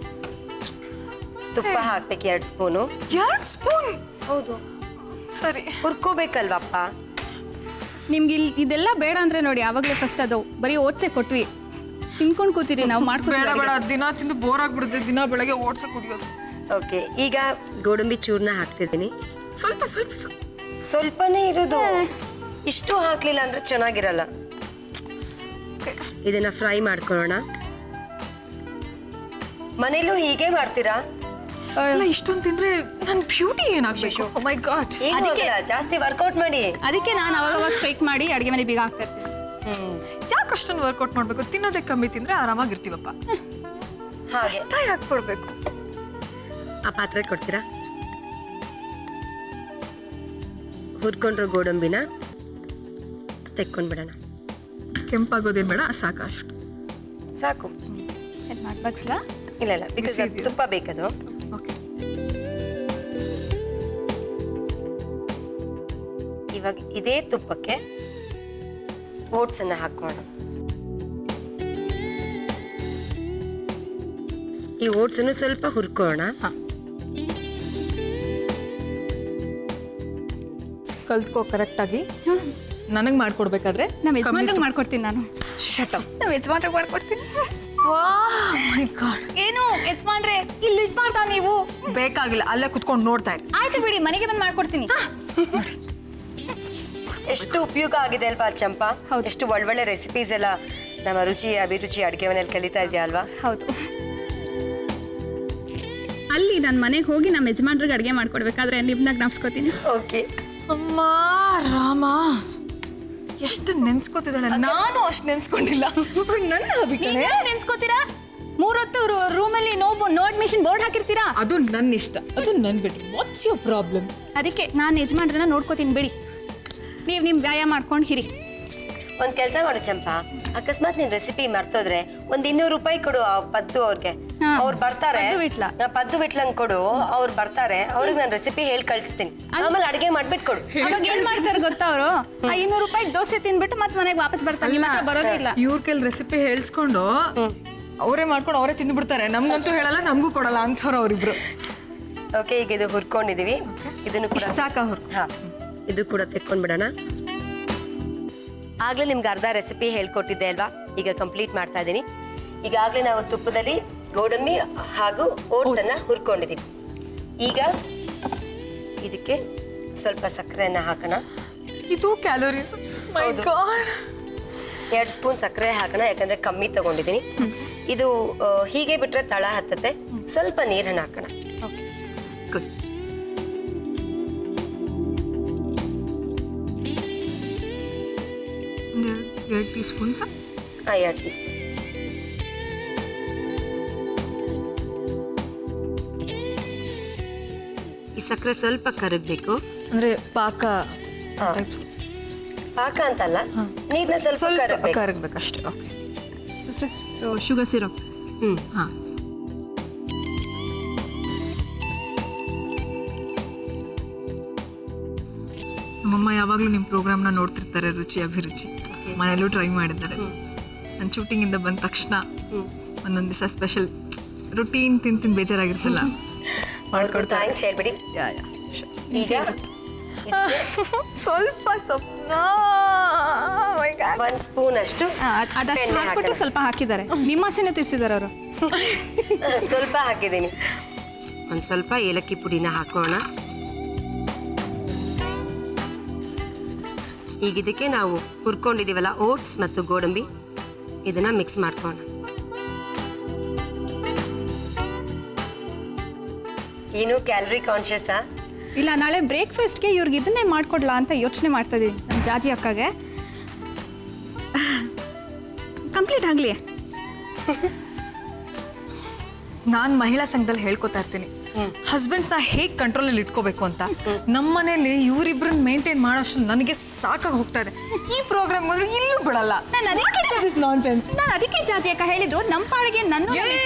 ತುಪ್ಪ ಹಾಕ್ಬೇಕು ಎರಡು ಸ್ಪೂನು ಎರಡು ಸ್ಪೂನ್ ಹೌದು ಸರಿ ಹುರ್ಕೋಬೇಕಲ್ವಪ್ಪ ನಿಮ್ಗೆ ಇಲ್ಲಿ ಇದೆಲ್ಲ ಬೇಡ ಅಂದ್ರೆ ನೋಡಿ ಯಾವಾಗಲೇ ಫಸ್ಟ್ ಅದು ಬರೀ ಓಟ್ಸೆ ಕೊಟ್ವಿ ತಿನ್ಕೊಂಡು ಕೂತೀರಿ ನಾವು ಬೇಡ ಬೇಡ ಮಾಡ್ಕೊಂಡು ದಿನ ತಿಂದು ಬೋರ್ ಆಗ್ಬಿಡುತ್ತೆ ದಿನ ಬೆಳಗ್ಗೆ ಓಟ್ಸ ಕುಡಿಯೋದು ಓಕೆ ಈಗ ಗೋಡಂಬಿ ಚೂರ್ನ ಹಾಕ್ತಿದ್ದೀನಿ ಸ್ವಲ್ಪ ಸ್ವಲ್ಪ ಸ್ವಲ್ಪ. ಸ್ವಲ್ಪನೇ ಇರೋದು ಇಷ್ಟು ಹಾಕ್ಲಿಲ್ಲ ಅಂದ್ರೆ ಚೆನ್ನಾಗಿರಲ್ಲ ಇದನ್ನ ಫ್ರೈ ಮಾಡ್ಕೊಳ್ಳೋಣ ಮನೇಲೂ ಹೀಗೆ ಮಾಡ್ತೀರಾ ಅಲ್ಲ ಇಷ್ಟೊಂದು ತಿಂದ್ರೆ ನನ್ನ ಬ್ಯೂಟಿ ಏನಾಗ್ಬೇಕು ಮೈ ಗಾಡ್ ಏನು ಅದಕ್ಕೆ- ಆಗಲ್ಲ, ಜಾಸ್ತಿ ವರ್ಕೌಟ್ ಮಾಡಿ ಅದಕ್ಕೆ ನಾನು ಅವಾಗ ಅವಾಗ ಸ್ಟ್ರೈಕ್ ಮಾಡಿ ಅಡುಗೆ ಮನೆ ಬೀಗ ಹಾಕ್ತಾ ಇರ್ತೀನಿ ಯಾಕೆ ಅಷ್ಟೊಂದು ವರ್ಕೌಟ್ ಮಾಡ್ಬೇಕು ತಿನ್ನೋದೇ ಕಮ್ಮಿ ತಿಂದ್ರೆ ಆರಾಮಾಗಿರ್ತೀವಪ್ಪ ಹಾಗೆ ಅಷ್ಟ ಯಾಕೆ ಕೊಡ್ಬೇಕು ಆ ಪಾತ್ರೆ ಕೊಡ್ತೀರಾ ಹುರ್ಕೊಂಡ್ರೋ ಗೋಡಂಬಿನ ತೆಕ್ಕೊಂಡ್ಬಿಡೋಣ ಕೆಂಪಾಗೋದೇನು ಬೇಡ ಸಾಕಷ್ಟು ಸಾಕು ಇದು ಮಾಡಿ ಬಗ್ಸ್ಲಾ ಇಲ್ಲ ಇಲ್ಲ ಬಿಕಾಸ್ ಬಿಸಿ ಇದೆಯಾ? ತುಪ್ಪ ಬೇಕದು ಓಕೆ ಇವಾಗ ಇದೇ ತುಪ್ಪಕ್ಕೆ ಓಟ್ಸ್ ಅನ್ನ ಹಾಕೋಣ ಈ ಓಟ್ಸ್ ಅನ್ನು ಸ್ವಲ್ಪ ಹುರ್ಕೋಣ ಕಲ್ತ್ಕೋ ಕರೆಕ್ಟಾಗಿ ನನಗೆ ಮಾಡ್ಕೊಡ್ಬೇಕಾದ್ರೆ ನಮ್ಮ ಯಜಮಾನ್ರಿಗೆ ಮಾಡ್ಕೊಡ್ತೀನಿ ನಾನು ಶಟ ನಮ್ಮ ಯಜಮಾನ್ರಿಗೆ ಮಾಡ್ಕೊಡ್ತೀನಿ ಮೈ ಗಾಡ್ ಏನು ಯಜಮಾನ್ರೆ ಇಲ್ಲಿ ಇದು ಮಾಡ್ತಾವ ನೀವು ಬೇಕಾಗಿಲ್ಲ ಅಲ್ಲೇ ಕುತ್ಕೊಂಡು ನೋಡ್ತಾ ಇರಿ ಆಯ್ತು ಬಿಡಿ ಮನೆಗೆ ಬಂದು ಮಾಡ್ಕೊಡ್ತೀನಿ ಎಷ್ಟು ಉಪಯೋಗ ಆಗಿದೆ ಅಲ್ವಾ ಚಂಪಾ ಹೌದು. ಎಷ್ಟು ಒಳ್ಳೊಳ್ಳೆ ರೆಸಿಪೀಸ್ ಎಲ್ಲ ನಮ್ಮ ರುಚಿ ಅಭಿರುಚಿ ಅಡುಗೆ ಮನೇಲಿ ಕಲಿತಾ ಇದೆಯಾ ಅಲ್ವಾ ಹೌದು ಅಲ್ಲಿ ನಾನು ಮನೆಗೆ ಹೋಗಿ ನಮ್ಮ ಯಜಮಾನ್ರಿಗೆ ಅಡುಗೆ ಮಾಡ್ಕೊಡ್ಬೇಕಾದ್ರೆ ನಿಮ್ನಾಗ ಜ್ಞಾಪಿಸ್ಕೋತೀನಿ ಓಕೆ ಅಮ್ಮ ರಾಮ ಎಷ್ಟು ನೆನ್ಸ್ಕೋತಿದ್ದಾಳೆ ನಾನು ಅಷ್ಟು ನೆನ್ಸ್ಕೊಂಡಿಲ್ಲ ನನ್ನ hobby ಕಣೆ. ನೀವೇನು ನೆನ್ಸ್ಕೋತೀರಾ ಮೂರೊತ್ತು ರೂಮಲ್ಲಿ ನೋ ನೋ ಅಡ್ಮಿಷನ್ ಬೋರ್ಡ್ ಹಾಕಿರ್ತೀರಾ ಅದು ನನ್ನ ಇಷ್ಟ ಅದು ನನ್ನ ಬಿಟ್ಟು ವಾಟ್ಸ್ ಯೋರ್ ಪ್ರಾಬ್ಲಮ್ ಅದಕ್ಕೆ ನಾನು ಯಜಮಾನ್ರನ್ನ ನೋಡ್ಕೋತೀನಿ ಬಿಡಿ ನೀವು ನಿಮ್ಮ ವ್ಯಾಯಾಮ ಮಾಡ್ಕೊಂಡು ಹಿರಿ ಒಂದ್ ಕೆಲಸ ಮಾಡು ಚಂಪಾ ಅಕಸ್ಮಾತ್ ನಿನ್ ರೆಸಿಪಿ ಮರ್ತೋದ್ರೆ ಒಂದ್ ಇನ್ನೂರು ರೂಪಾಯಿ ಕೊಡು ಆ ಪದ್ದು ಅವ್ರಿಗೆ ಹಾ. ಅವ್ರು ಬರ್ತಾರೆ ಪದ್ದು ಬಿಟ್ಲ? ನಾ ಪದ್ದು ಬಿಟ್ಲಂಗ್ ಕೊಡು ಅವ್ರು ಬರ್ತಾರೆ ಅವ್ರಿಗೆ ನಾನು ರೆಸಿಪಿ ಹೇಳಿ ಕಳಿಸ್ತೀನಿ ಆಮೇಲೆ ಅಡುಗೆ ಮಾಡ್ಬಿಟ್ಟು ಕೊಡು ಅವಾಗ ಏನ್ ಮಾಡ್ತಾರೆ ಗೊತ್ತಾ ಅವರು ಆ ಇನ್ನೂರು ರೂಪಾಯಿ ದೋಸೆ ತಿನ್ಬಿಟ್ಟು ಮತ್ತೆ ಮನೆಗೆ ವಾಪಸ್ ಬರ್ತಾರೆ ನಿಮ್ಮ ಹತ್ರ ಬರೋದೇ ಇಲ್ಲ ಇವ್ರ ಕೆಲ್ ರೆಸಿಪಿ ಹೇಳ್ಸ್ಕೊಂಡು ಅವರೇ ಮಾಡ್ಕೊಂಡು ಅವರೇ ತಿಂದ್ಬಿಡ್ತಾರೆ ನಮ್ಗಂತೂ ಹೇಳಲ್ಲ ನಮಗೂ ಕೊಡಲ್ಲ ಅಂಥವ್ರು ಅವರಿಬ್ರು ಓಕೆ ಈಗ ಇದು ಹುರ್ಕೊಂಡಿದೀವಿ ಇದನ್ನು ಕೂಡ ಇಷ್ಟು ಸಾಕಾ ಅವ್ರು ಹಾ ಇದು ಕೂಡ ತೆಕ್ಕೊಂಡ್ಬಿಡೋಣ ಆಗ್ಲೇ ನಿಮ್ಗೆ ಅರ್ಧ ರೆಸಿಪಿ ಹೇಳ್ಕೊಟ್ಟಿದ್ದೆ ಅಲ್ವಾ ಈಗ ಕಂಪ್ಲೀಟ್ ಮಾಡ್ತಾ ಇದ್ದೀನಿ ಈಗಾಗಲೇ ನಾವು ತುಪ್ಪದಲ್ಲಿ ಗೋಡಂಬಿ ಹಾಗೂ ಓಟ್ಸ್ ಅನ್ನ ಹುರ್ಕೊಂಡಿದ್ದೀವಿ ಈಗ ಇದಕ್ಕೆ ಸ್ವಲ್ಪ ಸಕ್ಕರೆಯನ್ನ ಹಾಕೋಣ ಇದು ಕ್ಯಾಲೋರೀಸ್ ಮೈ ಹೌದು. ಗಾಡ್ ಎರಡು ಸ್ಪೂನ್ ಸಕ್ಕರೆ ಹಾಕೋಣ ಯಾಕಂದ್ರೆ ಕಮ್ಮಿ ತಗೊಂಡಿದ್ದೀನಿ ಇದು ಆ, ಹೀಗೆ ಬಿಟ್ರೆ ತಳ ಹತ್ತತ್ತೆ ಸ್ವಲ್ಪ ನೀರನ್ನು ಹಾಕೋಣ ಗುಡ್ ಎರಡು ಟೀ ಸ್ಪೂನ್ಸ್ ಹಾಂ ಎರಡು ಟೀ ಸ್ಪೂನ್ ಈ ಸಕ್ಕರೆ ಸ್ವಲ್ಪ ಕರಗಬೇಕು ಅಂದ್ರೆ ಪಾಕ ಹಾ. ಪಾಕ ಅಂತಲ್ಲ ನೀರನ್ನ ಸ್ವಲ್ಪ ಸ್ವಲ್ಪ ಕರಗಬೇಕು ಕರಗ್ಬೇಕಷ್ಟೇ ಓಕೆ ಶುಗರ್ ಸಿರಪ್ ಹ್ಮ್. ಹಾಂ ನಮ್ಮಮ್ಮ ಯಾವಾಗಲೂ ನಿಮ್ಮ ಪ್ರೋಗ್ರಾಮ್ನ ನೋಡ್ತಿರ್ತಾರೆ ರುಚಿ ಅಭಿರುಚಿ ಮನೆಯಲ್ಲೂ ಟ್ರೈ ಮಾಡಿದ್ದಾರೆ ನಾನು ಶೂಟಿಂಗಿಂದ ಬಂದ ತಕ್ಷಣ ಒಂದೊಂದು ದಿವಸ ಸ್ಪೆಷಲ್ ರುಟೀನ್ ತಿಂದು ತಿಂದು ಬೇಜಾರಾಗಿರ್ತಲ್ಲ ಮಾಡ್ಕೊಡ್ತಾ ಥ್ಯಾಂಕ್ಸ್ ಹೇಳ್ಬಿಡಿ ಈಗ ಸ್ವಲ್ಪ ಸ್ವಪ್ನ ಒಂದ್ ಸ್ಪೂನ್ ಅಷ್ಟು ಅದಷ್ಟು ಬೆಣ್ಣೆ ಹಾಕ್ಬಿಟ್ಟು ಹಾಕೋಣ. ಸ್ವಲ್ಪ ಹಾಕಿದ್ದಾರೆ ನಿಮ್ಮ ಹಸಿನೇ ತಿರ್ಸಿದ್ದಾರೆ ಅವರು ಸ್ವಲ್ಪ ಹಾಕಿದ್ದೀನಿ ಒಂದು ಸ್ವಲ್ಪ ಏಲಕ್ಕಿ ಪುಡಿನ ಹಾಕೋಣ ಈಗ ಇದಕ್ಕೆ ನಾವು ಹುರ್ಕೊಂಡಿದ್ದೀವಲ್ಲ ಓಟ್ಸ್ ಮತ್ತು ಗೋಡಂಬಿ ಇದನ್ನ ಮಿಕ್ಸ್ ಮಾಡ್ಕೋಣ ಏನು ಕ್ಯಾಲರಿ ಕಾನ್ಶಿಯಸ್ಸಾ ಇಲ್ಲ ನಾಳೆ ಬ್ರೇಕ್ಫಾಸ್ಟ್ಗೆ ಇವ್ರಿಗೆ ಇದನ್ನೇ ಮಾಡ್ಕೊಡ್ಲಾ ಅಂತ ಯೋಚನೆ ಮಾಡ್ತಾ ಇದ್ದೀನಿ ನಮ್ಮ ಜಾಜಿ ಅಕ್ಕಗೆ ಕಂಪ್ಲೀಟ್ ಆಗಲಿ ನಾನು ಮಹಿಳಾ ಸಂಘದಲ್ಲಿ ಹೇಳ್ಕೊತಾ ಇರ್ತೀನಿ ಹಸ್ಬೆಂಡ್ಸ್ನ ಹೇಗೆ ಕಂಟ್ರೋಲಲ್ಲಿ ಇಟ್ಕೋಬೇಕು ಅಂತ ನಮ್ಮ ಮನೇಲಿ ಇವರಿಬ್ರನ್ನ ಮೇಂಟೈನ್ ಮಾಡೋಷ್ಟು ನನಗೆ ಸಾಕಾಗಿ ಹೋಗ್ತಾ ಇದೆ ಈ ಪ್ರೋಗ್ರಾಮ್ ಹೋದ್ರೆ ಇಲ್ಲೂ ಬಿಡಲ್ಲ ನಾನು ಅದಕ್ಕೆ ನಾನ್ಸೆನ್ಸ್ ನಾನು ಅದಕ್ಕೆ ಜಾಜಿ ಅಕ್ಕ ಹೇಳಿದ್ದು ನಮ್ಮ ಪಾಡಿಗೆ ನನ್ನ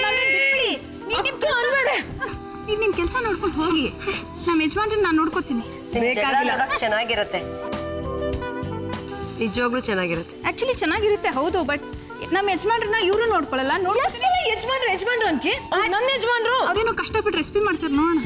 ನೀವು ನಿಮ್ಮ ಕೆಲಸ ನೋಡ್ಕೊಂಡು ಹೋಗಿ ನಮ್ಮ ಯಜಮಾನ್ರನ್ನ ನಾನು ನೋಡ್ಕೋತೀನಿ ಚೆನ್ನಾಗಿರುತ್ತೆ ನಿಜವಾಗ್ಲೂ ಚೆನ್ನಾಗಿರುತ್ತೆ ಆ್ಯಕ್ಚುಲಿ ಚೆನ್ನಾಗಿರುತ್ತೆ ಹೌದು ಬಟ್ ನಮ್ಮ ಯಜಮಾನ್ರನ್ನ ಇವರು ನೋಡ್ಕೊಳ್ಳಲ್ಲ ನೋಡ್ಕೊತೀನಿ ಯಜಮಾನ್ರು ಯಜಮಾನ್ರು ಅಂತ ನನ್ನ ಯಜಮಾನ್ರು ಅವ್ರೇನೋ ಕಷ್ಟಪಟ್ಟು ರೆಸಿಪಿ ಮಾಡ್ತಾರೆ ನೋಡೋಣ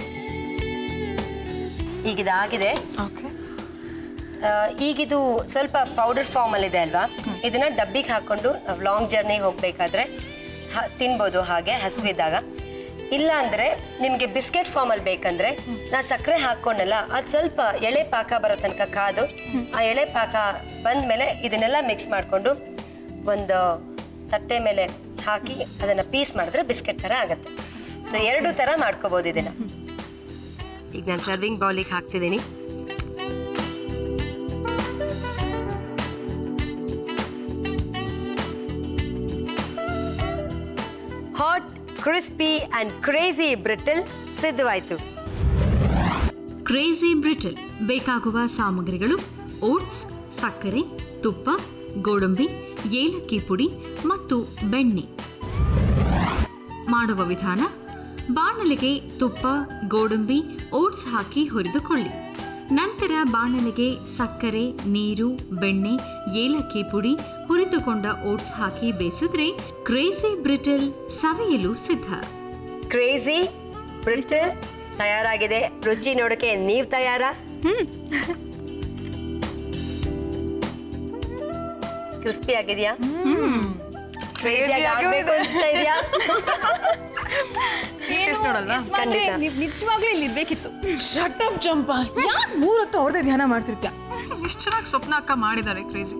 ಈಗ ಇದಾಗಿದೆ ಓಕೆ ಆ, ಈಗಿದು ಸ್ವಲ್ಪ ಪೌಡರ್ ಫಾರ್ಮಲ್ಲಿ ಇದೆ ಅಲ್ವಾ ಇದನ್ನ ಡಬ್ಬಿಗೆ ಹಾಕೊಂಡು ನಾವು ಲಾಂಗ್ ಜರ್ನಿ ಹೋಗಬೇಕಾದ್ರೆ ತಿನ್ಬೋದು ಹಾಗೆ ಹಸಿವಿದ್ದಾಗ ಇಲ್ಲ ಅಂದರೆ ನಿಮಗೆ ಬಿಸ್ಕೆಟ್ ಫಾರ್ಮಲ್ಲಿ ಬೇಕಂದ್ರೆ ನಾ ಸಕ್ಕರೆ ಹಾಕ್ಕೊಂಡಲ್ಲ ಅದು ಸ್ವಲ್ಪ ಎಳೆ ಪಾಕ ಬರೋ ತನಕ ಕಾದು ಆ ಎಳೆ ಪಾಕ ಬಂದಮೇಲೆ ಇದನ್ನೆಲ್ಲ ಮಿಕ್ಸ್ ಮಾಡಿಕೊಂಡು ಒಂದು ತಟ್ಟೆ ಮೇಲೆ ಹಾಕಿ ಅದನ್ನು ಪೀಸ್ ಮಾಡಿದ್ರೆ ಬಿಸ್ಕೆಟ್ ಥರ ಆಗುತ್ತೆ ಸೊ ಎರಡು ಥರ ಮಾಡ್ಕೋಬೋದು ಇದನ್ನು ಈಗ ನಾನು ಸರ್ವಿಂಗ್ ಬೌಲಿಗೆ ಹಾಕ್ತಿದ್ದೀನಿ hot crispy and crazy brittle ಸಿದ್ಧವಾಯಿತು ಕ್ರೇಜಿ ಬ್ರಿಟಲ್ ಬೇಕಾಗುವ ಸಾಮಗ್ರಿಗಳು ಓಟ್ಸ್ ಸಕ್ಕರೆ ತುಪ್ಪ ಗೋಡಂಬಿ ಏಲಕ್ಕಿ ಪುಡಿ ಮತ್ತು ಬೆಣ್ಣೆ ಮಾಡುವ ವಿಧಾನ ಬಾಣಲೆಗೆ ತುಪ್ಪ ಗೋಡಂಬಿ ಓಟ್ಸ್ ಹಾಕಿ ಹುರಿದುಕೊಳ್ಳಿ ನಂತರ ಬಾಣಲೆಗೆ ಸಕ್ಕರೆ ನೀರು ಬೆಣ್ಣೆ ಏಲಕ್ಕಿ ಪುಡಿ ಹುರಿದುಕೊಂಡ ಓಟ್ಸ್ ಹಾಕಿ ಬೇಯಿಸಿದ್ರೆ ಕ್ರೇಜಿ ಬ್ರಿಟಲ್ ಸವಿಯಲು ಸಿದ್ಧ ಕ್ರೇಜಿ ಬ್ರಿಟಲ್ ತಯಾರಾಗಿದೆ ರುಚಿ ನೋಡೋಕೆ ನೀವು ತಯಾರಾ ಕ್ರಿಸ್ಪಿ ಆಗಿದೆಯಾ ಕ್ರೇಜಿ ಆಗಬೇಕು ಅನಿಸ್ತಾ ಇದೆಯಾ ಟೇಸ್ಟ್ ನೋಡಲ್ವಾ ಖಂಡಿತ. ನಿಜವಾಗ್ಲೂ ಇಲ್ಲಿ ಇರ್ಬೇಕಿತ್ತು ಶಟ್ ಅಪ್ ಜಂಪ ಯಾಕೆ ಮೂರ್ ಹೊತ್ತು ಅವ್ರದೇ ಧ್ಯಾನ ಮಾಡ್ತಿರ್ತೀಯ ಎಷ್ಟು ಚೆನ್ನಾಗಿ ಸ್ವಪ್ನ ಅಕ್ಕ ಮಾಡಿದ್ದಾರೆ ಕ್ರೇಜಿ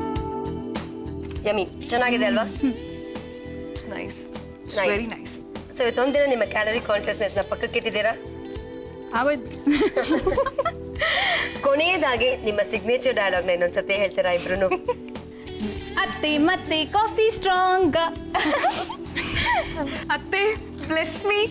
ಯಮಿ ಚೆನ್ನಾಗಿದೆ ಅಲ್ವಾ it's nice Nice. Very nice so ಇವತ್ತೊಂದಿನ ನಿಮ್ಮ ಕ್ಯಾಲರಿ ಕಾನ್ಷಿಯಸ್ನೆಸ್ನ ಪಕ್ಕಕ್ಕೆ ಇಟ್ಟಿದ್ದೀರಾ ಆಗೋಯ್ತು ಕೊನೆಯದಾಗಿ ನಿಮ್ಮ ಸಿಗ್ನೇಚರ್ ಡಯಲಾಗ್ನ ಇನ್ನೊಂದ್ಸತಿ ಹೇಳ್ತೀರಾ ಇಬ್ರು ಅತ್ತೆ ಮತ್ತೆ ಕಾಫಿ ಸ್ಟ್ರಾಂಗ್ ಅತ್ತೆ ಬ್ಲೆಸ್ ಮೀ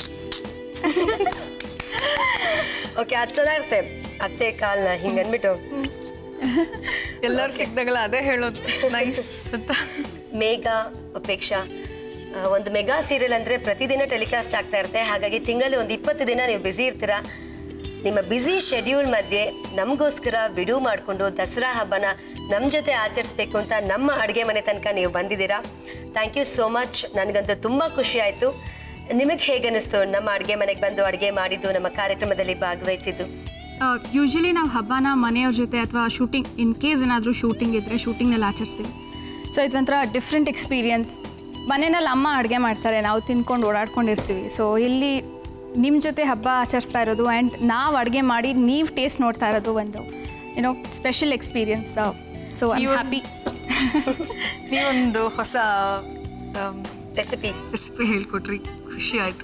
ಓಕೆ ಅದು ಚೆನ್ನಾಗಿರುತ್ತೆ ಅತ್ತೆ ಕಾಲ್ನ ಹಿಂಗೆ ಅಂದ್ಬಿಟ್ಟು ಎಲ್ಲರೂ ಸಿಕ್ದಾಗಲ್ಲ ಅದೇ ಹೇಳೋದು ನೈಸ್ ಅಂತ ಮೇಘ ಉಪೇಕ್ಷಾ ಆ, ಒಂದು ಮೆಗಾ ಸೀರಿಯಲ್ ಅಂದರೆ ಪ್ರತಿದಿನ ಟೆಲಿಕಾಸ್ಟ್ ಆಗ್ತಾ ಇರುತ್ತೆ ಹಾಗಾಗಿ ತಿಂಗಳಲ್ಲಿ ಒಂದು ಇಪ್ಪತ್ತು ದಿನ ನೀವು ಬ್ಯುಸಿ ಇರ್ತೀರಾ ನಿಮ್ಮ ಬ್ಯುಸಿ ಶೆಡ್ಯೂಲ್ ಮಧ್ಯೆ ನಮಗೋಸ್ಕರ ಬಿಡುವು ಮಾಡಿಕೊಂಡು ದಸರಾ ಹಬ್ಬನ ನಮ್ಮ ಜೊತೆ ಆಚರಿಸ್ಬೇಕು ಅಂತ ನಮ್ಮ ಅಡುಗೆ ಮನೆ ತನಕ ನೀವು ಬಂದಿದ್ದೀರಾ ಥ್ಯಾಂಕ್ ಯು ಸೋ ಮಚ್ ನನಗಂತೂ ತುಂಬ ಖುಷಿ ಆಯಿತು ನಿಮಗೆ ಹೇಗನ್ನಿಸ್ತು ನಮ್ಮ ಅಡುಗೆ ಮನೆಗೆ ಬಂದು ಅಡುಗೆ ಮಾಡಿದ್ದು ನಮ್ಮ ಕಾರ್ಯಕ್ರಮದಲ್ಲಿ ಭಾಗವಹಿಸಿದ್ದು ಯೂಶಲಿ ನಾವು ಹಬ್ಬನ ಮನೆಯವ್ರ ಜೊತೆ ಅಥವಾ ಶೂಟಿಂಗ್ ಇನ್ ಕೇಸ್ ಏನಾದರೂ ಶೂಟಿಂಗ್ ಇದ್ದರೆ ಶೂಟಿಂಗ್ನಲ್ಲಿ ಆಚರಿಸ್ತೀವಿ ಸೊ ಇದೊಂಥರ ಡಿಫ್ರೆಂಟ್ ಎಕ್ಸ್ಪೀರಿಯನ್ಸ್ ಮನೆಯಲ್ಲಿ ಅಮ್ಮ ಅಡುಗೆ ಮಾಡ್ತಾರೆ ನಾವು ತಿನ್ಕೊಂಡು ಓಡಾಡ್ಕೊಂಡಿರ್ತೀವಿ ಸೊ ಇಲ್ಲಿ ನಿಮ್ಮ ಜೊತೆ ಹಬ್ಬ ಆಚರಿಸ್ತಾ ಇರೋದು ಆ್ಯಂಡ್ ನಾವು ಅಡುಗೆ ಮಾಡಿ ನೀವು ಟೇಸ್ಟ್ ನೋಡ್ತಾ ಇರೋದು ಒಂದು ಏನೋ ಸ್ಪೆಷಲ್ ಎಕ್ಸ್ಪೀರಿಯನ್ಸ್ ಸೊ ಐ ನೀವು- ಹ್ಯಾಪಿ ನೀವೊಂದು ಹೊಸ ರೆಸಿಪಿ ರೆಸಿಪಿ ಹೇಳ್ಕೊಟ್ರಿ ಖುಷಿ ಆಯ್ತು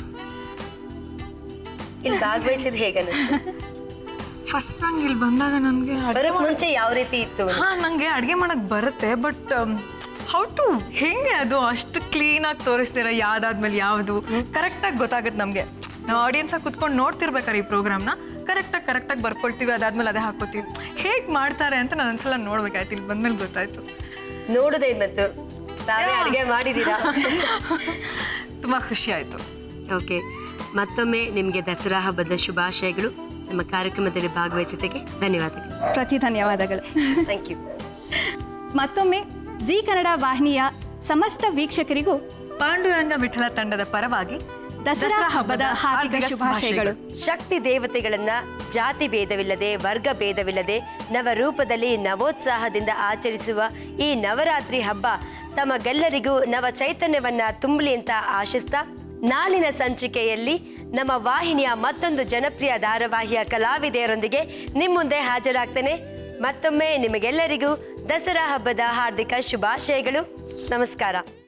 ಇಲ್ಲಿ ಭಾಗವಹಿಸಿದ್ದು ಹೇಗನ್ನಿಸ್ತು ಫಸ್ಟ್ ನಂಗೆ ಇಲ್ಲಿ ಬಂದಾಗ ನನಗೆ ಬರೋಕ್ ಮುಂಚೆ ಯಾವ ರೀತಿ ಇತ್ತು ಹಾ ನಂಗೆ ಅಡುಗೆ ಮಾಡಕ್ ಬರುತ್ತೆ ಬಟ್ ಹೌ ಟು ಹೆಂಗೆ ಅದು ಅಷ್ಟು ಕ್ಲೀನಾಗಿ ತೋರಿಸ್ತೀರ ಯಾವ್ದಾದ್ಮೇಲೆ ಯಾವುದು ಕರೆಕ್ಟಾಗಿ ಗೊತ್ತಾಗುತ್ತೆ ನಮಗೆ ನಾವು ಆಡಿಯನ್ಸಾಗಿ ಕುತ್ಕೊಂಡು ನೋಡ್ತಿರ್ಬೇಕಾರೆ ಈ ಪ್ರೋಗ್ರಾಮ್ನ ಕರೆಕ್ಟಾಗಿ ಕರೆಕ್ಟಾಗಿ ಬರ್ಕೊಳ್ತೀವಿ ಅದಾದ್ಮೇಲೆ ಅದೇ ಹಾಕೋತೀವಿ ಹೇಗೆ ಮಾಡ್ತಾರೆ ಅಂತ ನಾನು ಒಂದ್ಸಲ ನೋಡ್ಬೇಕಾಯ್ತು ಇಲ್ಲಿ ಬಂದ್ಮೇಲೆ ಗೊತ್ತಾಯ್ತು ನೋಡೋದೇ ಮತ್ತು ತಾವೇ ಅಡುಗೆ ಮಾಡಿದ್ದೀರಾ ತುಂಬ ಖುಷಿ ಆಯಿತು ಓಕೆ ಮತ್ತೊಮ್ಮೆ ನಿಮಗೆ ದಸರಾ ಹಬ್ಬದ ಶುಭಾಶಯಗಳು ನಮ್ಮ ಕಾರ್ಯಕ್ರಮದಲ್ಲಿ ಭಾಗವಹಿಸಿದ್ದಕ್ಕೆ ಧನ್ಯವಾದಗಳು ಪ್ರತಿ ಧನ್ಯವಾದಗಳು ಥ್ಯಾಂಕ್ ಯು ಮತ್ತೊಮ್ಮೆ ಜಿ ಕನ್ನಡ ವಾಹಿನಿಯ ಸಮಸ್ತ ವೀಕ್ಷಕರಿಗೂ ಪಾಂಡುರಂಗ ವಿಠಲ ತಂಡದ ಪರವಾಗಿ ದಸರಾ ಹಬ್ಬದ ಹಾರ್ದಿಕ ಶುಭಾಶಯಗಳು ಶಕ್ತಿ ದೇವತೆಗಳನ್ನ ಜಾತಿ ಭೇದವಿಲ್ಲದೆ ವರ್ಗ ಭೇದವಿಲ್ಲದೆ ನವರೂಪದಲ್ಲಿ ನವೋತ್ಸಾಹದಿಂದ ಆಚರಿಸುವ ಈ ನವರಾತ್ರಿ ಹಬ್ಬ ತಮಗೆಲ್ಲರಿಗೂ ನವ ಚೈತನ್ಯವನ್ನ ತುಂಬಲಿ ಅಂತ ಆಶಿಸ್ತಾ ನಾಳಿನ ಸಂಚಿಕೆಯಲ್ಲಿ ನಮ್ಮ ವಾಹಿನಿಯ ಮತ್ತೊಂದು ಜನಪ್ರಿಯ ಧಾರಾವಾಹಿಯ ಕಲಾವಿದೆಯರೊಂದಿಗೆ ನಿಮ್ಮ ಮುಂದೆ ಹಾಜರಾಗ್ತೇನೆ ಮತ್ತೊಮ್ಮೆ ನಿಮಗೆಲ್ಲರಿಗೂ ದಸರಾ ಹಬ್ಬದ ಹಾರ್ದಿಕ ಶುಭಾಶಯಗಳು ನಮಸ್ಕಾರ